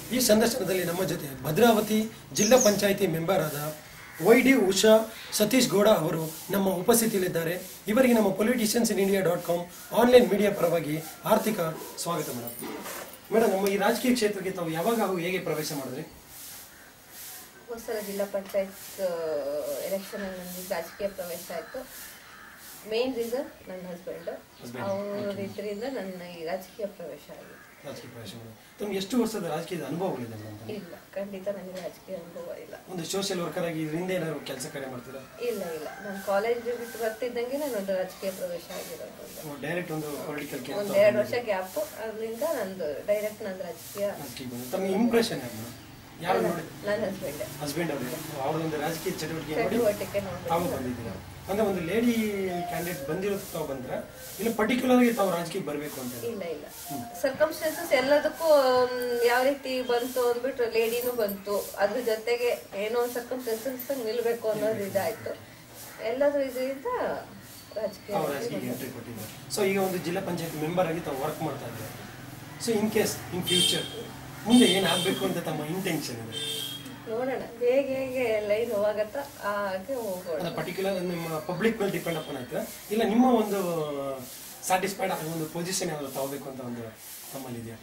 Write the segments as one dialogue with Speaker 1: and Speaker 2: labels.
Speaker 1: ಈ ಸಂದರ್ಶನದಲ್ಲಿ ನಮ್ಮ ಜೊತೆ ಭದ್ರಾವತಿ ಜಿಲ್ಲಾ ಪಂಚಾಯಿತಿ ಮೆಂಬರ್ ಆದ ವೈ ಡಿ ಉಷಾ ಸತೀಶ್ ಗೌಡ ಅವರು ನಮ್ಮ ಉಪಸ್ಥಿತಿಯಲ್ಲಿದ್ದಾರೆ ಇವರಿಗೆ ನಮ್ಮ politicians in India dot com online media ಪರವಾಗಿ ಆರ್ಥಿಕ ಸ್ವಾಗತ ಮೇಡಮ್ ಮೇಡಮ್ ನಮ್ಮ ಈ ರಾಜಕೀಯ ಕ್ಷೇತ್ರಕ್ಕೆ ತಾವು ಯಾವಾಗ ಹಾಗೂ ಹೇಗೆ ಪ್ರವೇಶ ಮಾಡಿದ್ರಿ
Speaker 2: ಹೊಸಲ ಜಿಲ್ಲಾ ಪಂಚಾಯತ್ ಎಲೆಕ್ಷನ್ ನನಗೆ ರಾಜಕೀಯ ಪ್ರವೇಶ ಆಯಿತು ಮೇನ್ ರೀಸನ್ ನನ್ನ ಹಸ್ಬೆಂಡ್
Speaker 1: Husband,
Speaker 2: ಅವ್ರ ಇದರಿಂದ ನನ್ನ ಈ ರಾಜಕೀಯ ಪ್ರವೇಶ ಆಗಿದೆ
Speaker 1: ರಾಜಕೀಯ ಪ್ರವೇಶ ಮಾಡಿ ತಮ್ಗೆ ಎಷ್ಟು ವರ್ಷದ ರಾಜಕೀಯದ ಅನುಭವಗಳಿದೆ ಮೇಡಮ್
Speaker 2: ಇಲ್ಲ ಖಂಡಿತ ನನಗೆ ರಾಜಕೀಯ ಅನುಭವ ಇಲ್ಲ
Speaker 1: ಒಂದು ಸೋಷಿಯಲ್ ವರ್ಕರ್ ಆಗಿ ಇದರಿಂದ ಏನಾದ್ರು ಕೆಲಸ ಕಾರ್ಯ ಮಾಡ್ತೀರಾ
Speaker 2: ಇಲ್ಲ ಇಲ್ಲ ನಾನು ಕಾಲೇಜ್ ಬಿಟ್ಟು ಬರ್ತಿದ್ದಂಗೆ ನಾನು ಒಂದು ರಾಜಕೀಯ ಪ್ರವೇಶ ಆಗಿರೋದು
Speaker 1: ಡೈರೆಕ್ಟ್ ಒಂದು ಪೊಲಿಟಿಕಲ್ ಕೆಲಸ
Speaker 2: ಒಂದು ಎರಡು ವರ್ಷ ಗ್ಯಾಪು ಅದರಿಂದ ನಂದು ಡೈರೆಕ್ಟ್ ನಂದು ರಾಜಕೀಯ
Speaker 1: ರಾಜಕೀಯ ಬಂದು ತಮಗೆ ಇಂಪ್ರೆಷನ್ ಯಾರು ಯಾರು ನೋಡಿ
Speaker 2: ನನ್ನ ಹಸ್ಬೆಂಡ್
Speaker 1: ಹಸ್ಬೆಂಡ್ ಅವರು ಅವರೊಂದು ರಾಜಕೀಯ ಚಟುವಟಿಕೆ ನೋಡಿ
Speaker 2: ಚಟುವಟಿಕೆ ನೋಡಿ
Speaker 1: ತಾವು ಬಂದಿದ್ದೀರಾ ಅಂದ್ರೆ ಒಂದು ಲೇಡಿ ಕ್ಯಾಂಡಿಡೇಟ್ ಬಂದಿರೋದು ತಾವು ಬಂದ್ರ ಇಲ್ಲ ಪರ್ಟಿಕ್ಯುಲರ್ ಆಗಿ ತಾವು ರಾಜಕೀಯ ಬರಬೇಕು ಅಂತ
Speaker 2: ಇಲ್ಲ ಇಲ್ಲ ಸರ್ಕಮ್ಸ್ಟೆನ್ಸಸ್ ಎಲ್ಲದಕ್ಕೂ ಮ್, ಯಾವ ರೀತಿ ಬಂತು ಅಂದ್ಬಿಟ್ಟು ಲೇಡಿನೂ ಬಂತು ಅದ್ರ ಜೊತೆಗೆ ಏನೋ ಒಂದು ಸರ್ಕಮ್ಸ್ಟೆನ್ಸಸ್ ನಿಲ್ಬೇಕು ಅನ್ನೋದು ಇದಾಯ್ತು ಎಲ್ಲದ್ರ ಇದರಿಂದ ರಾಜಕೀಯ
Speaker 1: ತಾವು ರಾಜಕೀಯ ಎಂಟ್ರಿ ಕೊಟ್ಟಿದ್ದಾರೆ ಸೊ ಈಗ ಒಂದು ಜಿಲ್ಲಾ ಪಂಚಾಯತ್ ಮೆಂಬರ್ ಆಗಿ ತಾವು ವರ್ಕ್ ಮಾಡ್ತಾ ಇದ್ದಾರೆ so in case in future ಮುಂದೆ ಏನಾಗಬೇಕು ಅಂತ ತಮ್ಮ ಇಂಟೆನ್ಷನ್ ಇದೆ
Speaker 2: ನೋಡೋಣ ಹೇಗೆ ಹೇಗೆ ಲೈನ್ ಹೋಗತ್ತ ಹಾಗೆ ಹೋಗೋಣ
Speaker 1: ಅದು ಪರ್ಟಿಕ್ಯುಲರ್ ನಿಮ್ಮ ಪಬ್ಲಿಕ್ ಮೇಲೆ ಡಿಪೆಂಡ್ ಅಪಾನ್ ಆಯ್ತಾ ಇಲ್ಲ ನಿಮ್ಮ ಒಂದು ಸ್ಯಾಟಿಸ್ಫೈಡ್ ಒಂದು ಪೊಸಿಷನ್ ಯಾವ್ದು ತಗೋಬೇಕು ಅಂತ ಒಂದು ತಮ್ಮಲ್ಲಿ ಇದೆಯಾ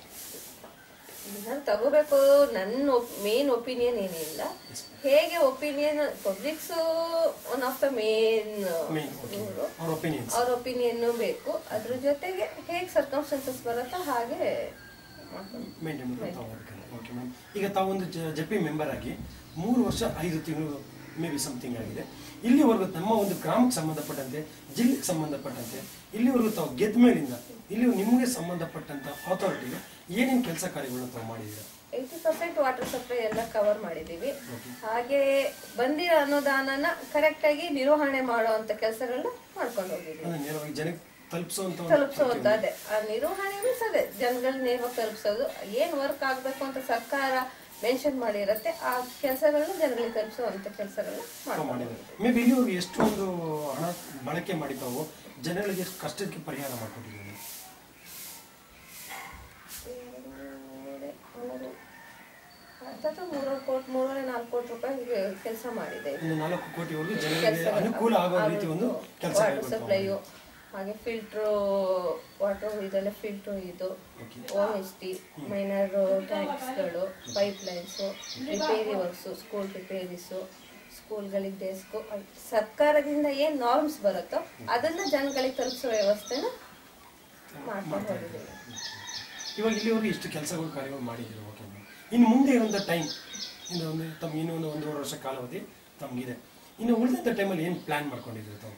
Speaker 2: ನಾನು ತಗೋಬೇಕು ನನ್ನ ಮೇನ್ ಒಪಿನಿಯನ್ ಏನಿಲ್ಲ ಹೇಗೆ opinion publics one of the main
Speaker 1: main ಅವ್ರ ಒಪಿನಿಯನ್ಸ್
Speaker 2: ಅವ್ರ ಒಪಿನಿಯನ್ ಬೇಕು ಅದ್ರ ಜೊತೆಗೆ ಹೇಗೆ ಸರ್ಕಮ್ಸ್ಟೆನ್ಸಸ್ ಬರುತ್ತೋ ಹಾಗೆ ಮಾಡ್ಕೊಂಡು
Speaker 1: ಮೇಂಟೈನ್ ಓಕೆ ಮ್ಯಾಮ್ ಈಗ ತಾವು ಒಂದು ಜಪಿ ಮೆಂಬರ್ ಆಗಿ ಮೂರು ವರ್ಷ ಐದು ತಿಂಗಳು ಮೇ ಬಿ ಸಮಥಿಂಗ್ ಆಗಿದೆ ಇಲ್ಲಿವರೆಗೂ ನಮ್ಮ ಒಂದು ಗ್ರಾಮಕ್ಕೆ ಸಂಬಂಧಪಟ್ಟಂತೆ ಜಿಲ್ಲೆಗೆ ಸಂಬಂಧಪಟ್ಟಂತೆ ಇಲ್ಲಿವರೆಗೂ ತಾವು ಗೆದ್ದ ಮೇಲಿಂದ ಇಲ್ಲಿ ನಿಮಗೆ ಸಂಬಂಧಪಟ್ಟಂತ ಅಥಾರಿಟಿಗೆ ಏನೇನು ಕೆಲಸ ಕಾರ್ಯಗಳನ್ನ ತಾವು ಮಾಡಿದ್ದೀರಾ
Speaker 2: ಏಯ್ಟಿ ಪರ್ಸೆಂಟ್ ವಾಟರ್ ಸಪ್ಲೈ ಎಲ್ಲ ಕವರ್ ಮಾಡಿದೀವಿ ಹಾಗೆ ಬಂದಿರೋ ಅನುದಾನನ ಕರೆಕ್ಟ್ ಆಗಿ ನಿರ್ವಹಣೆ ಮಾಡುವಂತ ಕೆಲಸಗಳನ್ನ ಮಾಡ್ಕೊಂಡು ಹೋಗಿದೀವಿ
Speaker 1: ಅಂದ್ರೆ ನೇರವಾಗಿ ಜನಕ್ಕೆ ತಲುಪಿಸುವಂತ ಒಂದು
Speaker 2: ತಲುಪಿಸುವಂತ ಅದೇ ಆ ನಿರ್ವಹಣೆ ಮೀನ್ಸ್ ಅದೇ ಜನಗಳ ನೇರವಾಗಿ ತಲುಪಿಸೋದು ಏನ್ ವರ್ಕ್ ಆಗ್ಬೇಕು ಅಂತ ಸರ್ಕಾರ ಮೆನ್ಷನ್ ಮಾಡಿರತ್ತೆ ಆ ಕೆಲಸಗಳನ್ನ ಜನಗಳಿಗೆ ತಲುಪಿಸುವಂತ ಕೆಲಸಗಳನ್ನ ಮಾಡ್ಕೊಂಡು
Speaker 1: ಮಾಡಿದ್ದಾರೆ ಮೇ ಬಿ ಇಲ್ಲಿವರೆಗೂ ಎಷ್ಟೊಂದು ಹಣ ಬಳಕೆ ಮಾಡಿ ತಾವು ಜನಗಳಿಗೆ ಎಷ್ಟು ಕಷ್ಟಕ್ಕೆ ಪರಿಹಾರ ಮಾಡಿಕೊಟ್ಟಿದ್ದೀವಿ
Speaker 2: ಎರಡೂವರೆ, ಮೂರು ಹತ್ತತ್ರ ಮೂರು ಕೋಟಿ ಮೂರುವರೆ ನಾಲ್ಕು ಕೋಟಿ ರೂಪಾಯಿ ಕೆಲಸ ಮಾಡಿದೆ
Speaker 1: ಇನ್ನು ನಾಲ್ಕು ಕೋಟಿವರೆಗೂ ಜನರಿಗೆ ಅನುಕೂಲ ಆಗೋ ರೀತಿ ಒಂದು ಕೆಲಸ
Speaker 2: ವಾಟರ್ ಸಪ್ಲೈಯು ಹಾಗೆ ಫಿಲ್ಟ್ರು ವಾಟರ್ ಇದೆಲ್ಲ ಫಿಲ್ಟ್ರು ಇದು ಓ ಎಸ್ ಟಿ ಮೈನರ್ ಟ್ಯಾಂಕ್ಸ್ಗಳು pipe lines repair works school repairs ಸ್ಕೂಲ್ಗಳಿಗೆ ಡೆಸ್ಕು ಸರ್ಕಾರದಿಂದ ಏನು ನಾರ್ಮ್ಸ್ ಬರುತ್ತೋ ಅದನ್ನ ಜನಗಳಿಗೆ ತಲುಪಿಸೋ ವ್ಯವಸ್ಥೆನ ಮಾಡ್ಕೊಂಡು ಹೋಗಿದ್ದೀವಿ
Speaker 1: ಇವಾಗ ಇಲ್ಲಿವರೆಗೂ ಇಷ್ಟು ಕೆಲಸಗಳು ಕಾರ್ಯಗಳು ಮಾಡಿದ್ದೀರಿ ಓಕೆ ಇನ್ನು ಮುಂದೆ ಇರುವಂಥ ಟೈಮ್ ಇನ್ನು ಒಂದು ತಮ್ಗೆ ಇನ್ನೂ ಒಂದು ಒಂದೂವರೆ ವರ್ಷ ಕಾಲಾವಧಿ ತಮಗಿದೆ ಇನ್ನು ಉಳಿದಂಥ ಟೈಮಲ್ಲಿ ಏನು ಪ್ಲಾನ್ ಮಾಡ್ಕೊಂಡಿದ್ದೀರಿ ತಾವು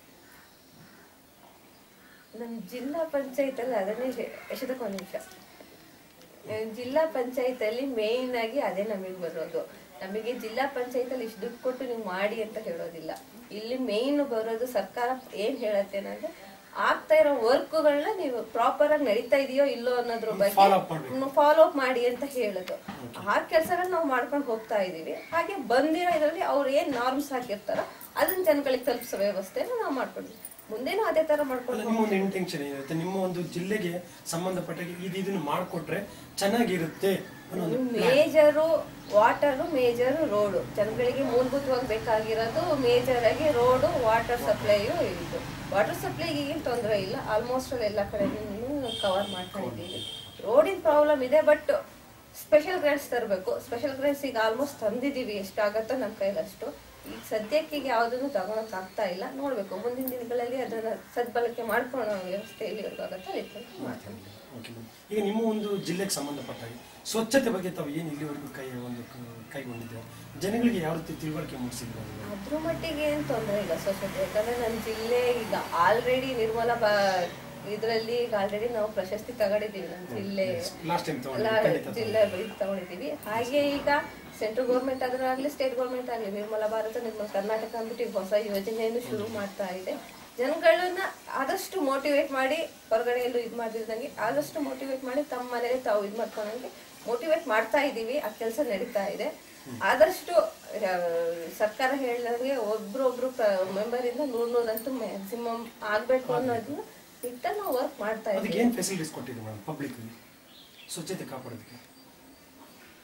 Speaker 2: ನಮ್ಮ ಜಿಲ್ಲಾ ಪಂಚಾಯತಲ್ಲಿ ಅದನ್ನೇ ಎಷ್ಟೊತ್ತಕ್ಕೆ ಒಂದು ನಿಮಿಷ ಜಿಲ್ಲಾ ಪಂಚಾಯತಲ್ಲಿ ಮೇಯ್ನ್ ಆಗಿ ಅದೇ ನಮಗೆ ಬರೋದು ನಮಗೆ ಜಿಲ್ಲಾ ಪಂಚಾಯತಲ್ಲಿ ಇಷ್ಟು ದುಡ್ಡು ಕೊಟ್ಟು ನೀವು ಮಾಡಿ ಅಂತ ಹೇಳೋದಿಲ್ಲ ಇಲ್ಲಿ ಮೇಯ್ನ್ ಬರೋದು ಸರ್ಕಾರ ಏನ್ ಹೇಳತ್ತೆ ಅಂದ್ರೆ ಆಗ್ತಾ ಇರೋ ವರ್ಕ್ಗಳನ್ನ ನೀವು ಪ್ರಾಪರ್ ಆಗಿ ನಡೀತಾ ಇದೆಯೋ ಇಲ್ಲೋ ಅನ್ನೋದ್ರ
Speaker 1: Follow up ಮಾಡ್ಬೇಕು.
Speaker 2: ಬಗ್ಗೆ ಫಾಲೋ ಅಪ್ ಮಾಡಿ ಅಂತ ಹೇಳೋದು ಆ ಕೆಲಸಗಳನ್ನ ನಾವು ಮಾಡ್ಕೊಂಡು ಹೋಗ್ತಾ ಇದೀವಿ ಹಾಗೆ ಬಂದಿರೋ ಇದರಲ್ಲಿ ಅವ್ರು ಏನ್ ನಾರ್ಮ್ಸ್ ಹಾಕಿರ್ತಾರೋ ಅದನ್ನ ಜನಗಳಿಗೆ ತಲುಪಿಸೋ ವ್ಯವಸ್ಥೆನ ನಾವು ಮಾಡ್ಕೊಂಡ್ವಿ ಮುಂದೇನು ಅದೇ ತರ ಮಾಡ್ಕೊಂಡು
Speaker 1: ಅಲ್ಲ ನಿಮ್ಮ ಒಂದು ಇಂಟೆನ್ಷನ್ ಏನಿರುತ್ತೆ ನಿಮ್ಮ ಒಂದು ಜಿಲ್ಲೆಗೆ ಸಂಬಂಧಪಟ್ಟ ಇದು ಇದನ್ನು ಮಾಡಿಕೊಟ್ರೆ ಚೆನ್ನಾಗಿರುತ್ತೆ ಅನ್ನೋ ಒಂದು
Speaker 2: ಮೇಜರು ವಾಟರು ಮೇಜರು ರೋಡು ಜನಗಳಿಗೆ ಮೂಲಭೂತವಾಗಿ ಬೇಕಾಗಿರೋದು ಮೇಜರ್ ಆಗಿ ರೋಡು ವಾಟರ್ ಸಪ್ಲೈಯು ಇದು ವಾಟರ್ ಸಪ್ಲೈಗೆ ಏನು ತೊಂದರೆ ಇಲ್ಲ ಆಲ್ಮೋಸ್ಟ್ ಎಲ್ಲ ಕಡೆ ಕವರ್ ಮಾಡ್ಕೊಂಡಿದ್ದೀವಿ ರೋಡಿನ ಪ್ರಾಬ್ಲಮ್ ಇದೆ ಬಟ್ ಸ್ಪೆಷಲ್ ಗ್ರಾಂಟ್ಸ್ ತರಬೇಕು ಸ್ಪೆಷಲ್ ಗ್ರಾಂಟ್ಸ್ ಈಗ ಆಲ್ಮೋಸ್ಟ್ ತಂದಿದ್ದೀವಿ ಎಷ್ಟಾಗತ್ತೋ ನಮ್ಮ ಕೈಲಷ್ಟು ಈಗ ಸದ್ಯಕ್ಕೆ ಈಗ ಯಾವುದನ್ನು ತಗೊಳಕ್ ಆಗ್ತಾ ಇಲ್ಲ ನೋಡ್ಬೇಕು ಮುಂದಿನ ದಿನಗಳಲ್ಲಿ ಅದನ್ನ ಸದ್ಬಳಕೆ ಮಾಡ್ಕೊಳ್ಳೋ ವ್ಯವಸ್ಥೆ ಎಲ್ಲಿವರೆಗೂ ಆಗುತ್ತೋ ಅಲ್ಲಿ ತನಕ ಮಾಡ್ಕೊಂಡು
Speaker 1: ಓಕೆ ಮ್ಯಾಮ್. ಈಗ ನಿಮ್ಮ ಒಂದು ಜಿಲ್ಲೆಗೆ ಸಂಬಂಧಪಟ್ಟ ಹಾಗೆ ಸ್ವಚ್ಛತೆ ಬಗ್ಗೆ ತಾವು ಏನು ಇಲ್ಲಿವರೆಗೂ ಕೈ ಒಂದು ಕ- ಕೈಗೊಂಡಿದ್ದೀರಾ ಜನಗಳಿಗೆ ಯಾವ ರೀತಿ ತಿಳುವಳಿಕೆ ಮೂಡಿಸಿದ್ರು
Speaker 2: ಅದ್ರ ಮಟ್ಟಿಗೆ ಏನು ತೊಂದರೆ ಇಲ್ಲ ಸ್ವಚ್ಛತೆ ಯಾಕಂದ್ರೆ ನನ್ನ ಜಿಲ್ಲೆ ಈಗ ಆಲ್ರೆಡಿ ನಿರ್ಮಲ ಬಾ ಇದರಲ್ಲಿ ಈಗ ಆಲ್ರೆಡಿ ನಾವು ಪ್ರಶಸ್ತಿ ತಗೊಂಡಿದ್ದೀವಿ ನಮ್ಮ ಜಿಲ್ಲೆ
Speaker 1: ಲಾಸ್ಟ್ ಟೈಮ್
Speaker 2: ಎಲ್ಲ
Speaker 1: ತಗೊಂಡು ಖಂಡಿತ
Speaker 2: ಜಿಲ್ಲೆ ಇದು ತಗೊಂಡಿದ್ದೀವಿ ಹಾಗೆ ಈಗ ಸೆಂಟ್ರಲ್ ಗೌರ್ಮೆಂಟ್ ಆದ್ರಾಗ್ಲಿ ಸ್ಟೇಟ್ ಗೌರ್ಮೆಂಟ್ ಆಗಲಿ ನಿರ್ಮಲ ಭಾರತ ನಿರ್ಮಲ ಕರ್ನಾಟಕ ಅಂದ್ಬಿಟ್ಟು ಈಗ ಹೊಸ ಯೋಜನೆಯನ್ನು ಶುರು ಮಾಡ್ತಾ ಇದೆ ಜನಗಳನ್ನ ಆದಷ್ಟು ಮೋಟಿವೇಟ್ ಮಾಡಿ ಹೊರಗಡೆ ಎಲ್ಲೂ ಇದು ಮಾಡಿದಂಗೆ ಆದಷ್ಟು ಮೋಟಿವೇಟ್ ಮಾಡಿ ತಮ್ಮ ಮನೇಲಿ ತಾವು ಇದು ಮಾಡ್ಕೊಂಡಂಗೆ ಮೋಟಿವೇಟ್ ಮಾಡ್ತಾ ಇದ್ದೀವಿ ಆ ಕೆಲಸ ನಡೀತಾ ಇದೆ ಆದಷ್ಟು ಆ, ಸರ್ಕಾರ ಹೇಳಿದಂಗೆ ಒಬ್ರೊಬ್ರು ಮೆಂಬರ್ ಇಂದ ನೂರ್ ನೂರಂತೂ ಮ್ಯಾಕ್ಸಿಮಮ್ ಆಗ್ಬೇಕು ಅನ್ನೋದನ್ನ ಇಟ್ಟ ನಾವು ವರ್ಕ್ ಮಾಡ್ತಾ
Speaker 1: ಅದಕ್ಕೆ
Speaker 2: ಇದ್ದೀವಿ
Speaker 1: ಏನು ಫೆಸಿಲಿಟೀಸ್ ಕೊಟ್ಟಿದ್ದೀವಿ ಮೇಡಮ್ ಪಬ್ಲಿಕ್ಗೆ ಸ್ವಚ್ಛತೆ ಕಾಪಾಡೋದಕ್ಕೆ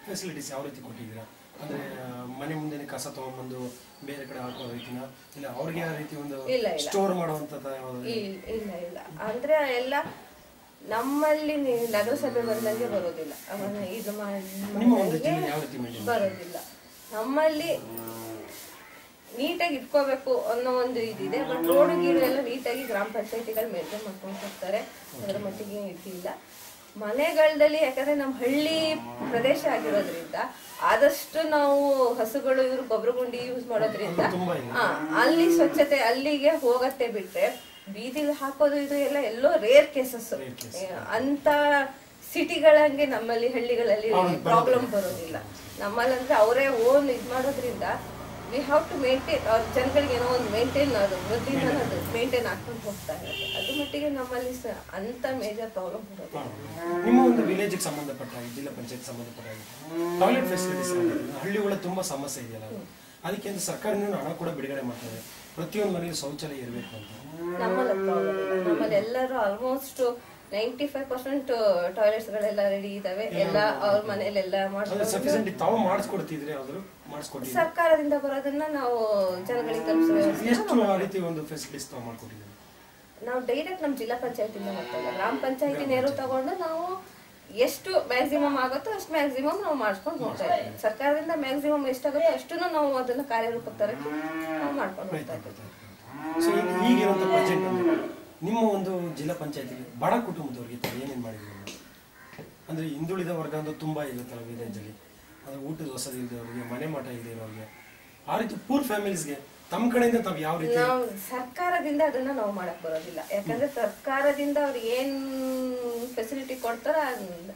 Speaker 1: ಫೆಸಿಲಿಟೀಸ್ ಯಾವ ರೀತಿ ಕೊಟ್ಟಿದ್ದೀರಾ ಅಂದ್ರೆ ಆ, ಮನೆ ಮುಂದೆ ಕಸ ತಗೊಂಡ್ಬಂದು ಬೇರೆ ಕಡೆ ಹಾಕೋ ರೀತಿನ ಇಲ್ಲ ಅವ್ರಿಗೆ ಯಾವ ರೀತಿ ಒಂದು
Speaker 2: ಇಲ್ಲ, ಇಲ್ಲ.
Speaker 1: ಸ್ಟೋರ್ ಮಾಡುವಂಥದ್ದು ಯಾವ್ದು
Speaker 2: ಇಲ್- ಇಲ್ಲ ಇಲ್ಲ ಅಂದ್ರೆ ಎಲ್ಲ ನಮ್ಮಲ್ಲಿ ನಿ- ನಗರಸಭೆ ಬಂದಂಗೆ ಬರೋದಿಲ್ಲ ಅವನ್ನ ಇದು
Speaker 1: ನಿಮ್ಮ ಒಂದು
Speaker 2: ಮಾಡಿದಂಗೆ
Speaker 1: ಜಿಲ್ಲೆ ಯಾವ ರೀತಿ ಮೇಂಟೈನ್
Speaker 2: ಬರೋದಿಲ್ಲ ನಮ್ಮಲ್ಲಿ ನೀಟಾಗಿ ಇಟ್ಕೋಬೇಕು ಅನ್ನೋ ಒಂದು ಇದಿದೆ ಬಟ್ ರೋಡ್ ಗೀಡು ಎಲ್ಲ ನೀಟಾಗಿ ಗ್ರಾಮ ಪಂಚಾಯತಿಗಳು ಮೇಂಟೈನ್ ಮಾಡ್ಕೊಂಡು ಹೋಗ್ತಾರೆ ಅದರ ಮಟ್ಟಿಗೆ ಇದಿಲ್ಲ ಮನೆಗಳಲ್ಲಿ ಯಾಕಂದ್ರೆ ನಮ್ಮ ಹಳ್ಳಿ ಪ್ರದೇಶ ಆಗಿರೋದ್ರಿಂದ ಆದಷ್ಟು ನಾವು ಹಸುಗಳು ಇವರು ಗೊಬ್ಬರ ಗುಂಡಿ ಯೂಸ್ ಮಾಡೋದ್ರಿಂದ
Speaker 1: ತುಂಬಾ ಇದೆ
Speaker 2: ಹಾ, ಅಲ್ಲಿ ಸ್ವಚ್ಛತೆ ಅಲ್ಲಿಗೆ ಹೋಗತ್ತೆ ಬಿಟ್ರೆ ಬೀದಿಗೆ ಹಾಕೋದು ಇದು ಎಲ್ಲ ಎಲ್ಲೋ ರೇರ್ ಕೇಸಸ್ ಅಂತ ಸಿಟಿಗಳಂಗೆ ನಮ್ಮಲ್ಲಿ ಹಳ್ಳಿಗಳಲ್ಲಿ ಪ್ರಾಬ್ಲಮ್ ಬರೋದಿಲ್ಲ ನಮ್ಮಲ್ಲಿ ಅಂದ್ರೆ ಅವರೇ ಓನ್ ಇದ್ ಮಾಡೋದ್ರಿಂದ ವಿ ಹ್ಯಾವ್ ಟು ಮೇಂಟೈನ್ ಅವ್ರ ಜನಗಳಿಗೆ ಏನೋ ಒಂದು ಮೇಂಟೈನ್ ಅದು ವೃದ್ಧಿನ ಅದು ಮೇಂಟೈನ್ ಹಾಕೊಂಡು ಹೋಗ್ತಾ ಇರುತ್ತೆ ಅದು ಮಟ್ಟಿಗೆ ನಮ್ಮಲ್ಲಿ ಸ ಅಂತ ಮೇಜರ್ ಪ್ರಾಬ್ಲಮ್ ಬರೋದಿಲ್ಲ
Speaker 1: ನಿಮ್ಮ ಒಂದು ವಿಲೇಜ್ಗೆ ಸಂಬಂಧಪಟ್ಟ ಹಾಗೆ ಜಿಲ್ಲಾ ಪಂಚಾಯತ್ ಸಂಬಂಧಪಟ್ಟ ಹಾಗೆ ಟಾಯ್ಲೆಟ್ ಫೆಸಿಲಿಟೀಸ್ ಹಳ್ಳಿಗಳ ತುಂಬಾ ಸಮಸ್ಯೆ ಇದೆಯಲ್ಲ ಅದು. ಅದಕ್ಕೆ ಅಂತ ಸರ್ಕಾರದಿಂದ ಹಣ ಕೂಡ ಬಿಡುಗಡೆ ಮಾಡ್ತಾರೆ ಪ್ರತಿಯೊಂದು ಮನೆಗೆ ಶೌಚಾಲಯ ಇರಬೇಕು ಅಂತ
Speaker 2: ನಮ್ಮಲ್ಲಿ ಪ್ರಾಬ್ಲಮ್ ಇಲ್ಲ ನಮ್ಮಲ್ಲಿ ಎಲ್ಲರೂ almost ninety five percent toilets ಗಳೆಲ್ಲ ರೆಡಿ ಇದಾವೆ ಎಲ್ಲ ಅವ್ರ ಮನೇಲೆಲ್ಲ
Speaker 1: ಅಂದ್ರೆ
Speaker 2: ಮಾಡ್ಕೊಂಡು
Speaker 1: ಸಫಿಸಿಯೆಂಟ್ ತಾವು ಮಾಡಿಸ್ಕೊಡ್ತಿದ್ರೆ ಯಾವ್ದಾದ್ರು ಮಾಡಿಸ್ಕೊಟ್ಟಿದ್ರೆ
Speaker 2: ಸರ್ಕಾರದಿಂದ ಬರೋದನ್ನ ನಾವು ಜನಗಳಿಗೆ ತಲುಪಿಸೋ ವ್ಯವಸ್ಥೆ
Speaker 1: ಎಷ್ಟು ಆ ರೀತಿ ಒಂದು ಫೆಸಿಲಿಟೀಸ್ ತಾವು ಮಾಡ್ಕೊಟ್ಟಿದ್ದೀರಿ
Speaker 2: ನಾವು ಡೈರೆಕ್ಟ್ ನಮ್ಮ ಜಿಲ್ಲಾ ಪಂಚಾಯತಿಂದ ಮಾಡ್ತಾ ಇಲ್ಲ ಗ್ರಾಮ ಪಂಚಾಯತಿ ನೇರು ತಗೊಂಡು ನಾವು ಎಷ್ಟು ಮ್ಯಾಕ್ಸಿಮಮ್ ಆಗುತ್ತೋ ಅಷ್ಟು ಮ್ಯಾಕ್ಸಿಮಮ್ ನಾವು ಮಾಡ್ಕೊಂಡು ಹೋಗ್ತಾ ಇದ್ದೀವಿ ಸರ್ಕಾರದಿಂದ ಮ್ಯಾಕ್ಸಿಮಮ್ ಎಷ್ಟಾಗುತ್ತೋ ಅಷ್ಟನ್ನು ನಾವು ಅದನ್ನ ಕಾರ್ಯರೂಪಕ್ಕೆ ತರಕ್ಕೆ ನಾವು ಮಾಡ್ಕೊಂಡು ಹೋಗ್ತಾ ಇದ್ದೀವಿ
Speaker 1: ಸೊ ಈಗಿರುವಂತ ಪ್ರೆಸೆಂಟ್ ಅಂದ್ರೆ ನಿಮ್ಮ ಒಂದು ಜಿಲ್ಲಾ ಪಂಚಾಯತಿಗೆ ಬಡ ಕುಟುಂಬದವ್ರಿಗೆ ತಾವು ಏನೇನು ಮಾಡಿದ್ದೀರಿ ಅಂದ್ರೆ ಹಿಂದುಳಿದ ವರ್ಗ ಅಂದ್ರೆ ತುಂಬಾ ಇರುತ್ತಲ್ಲ ವಿಲೇಜಲ್ಲಿ ಅಂದ್ರೆ ಊಟದ ವಸತಿ ಇಲ್ಲದವ್ರಿಗೆ ಮನೆ ಮಠ ಇಲ್ಲದೆ ಇರೋರಿಗೆ ಆ ರೀತಿ ಪೂರ್ ಫ್ಯಾಮಿಲೀಸ್ಗೆ ತಮ್ಮ ಕಡೆಯಿಂದ ತಾವು ಯಾವ ರೀತಿ
Speaker 2: ನಾವು ಸರ್ಕಾರದಿಂದ ಅದನ್ನ ನಾವು ಮಾಡಕ್ ಬರೋದಿಲ್ಲ ಯಾಕಂದ್ರೆ ಸರ್ಕಾರದಿಂದ ಅವ್ರು ಏನ್ ಫೆಸಿಲಿಟಿ ಕೊಡ್ತಾರ ಅದ್ನ-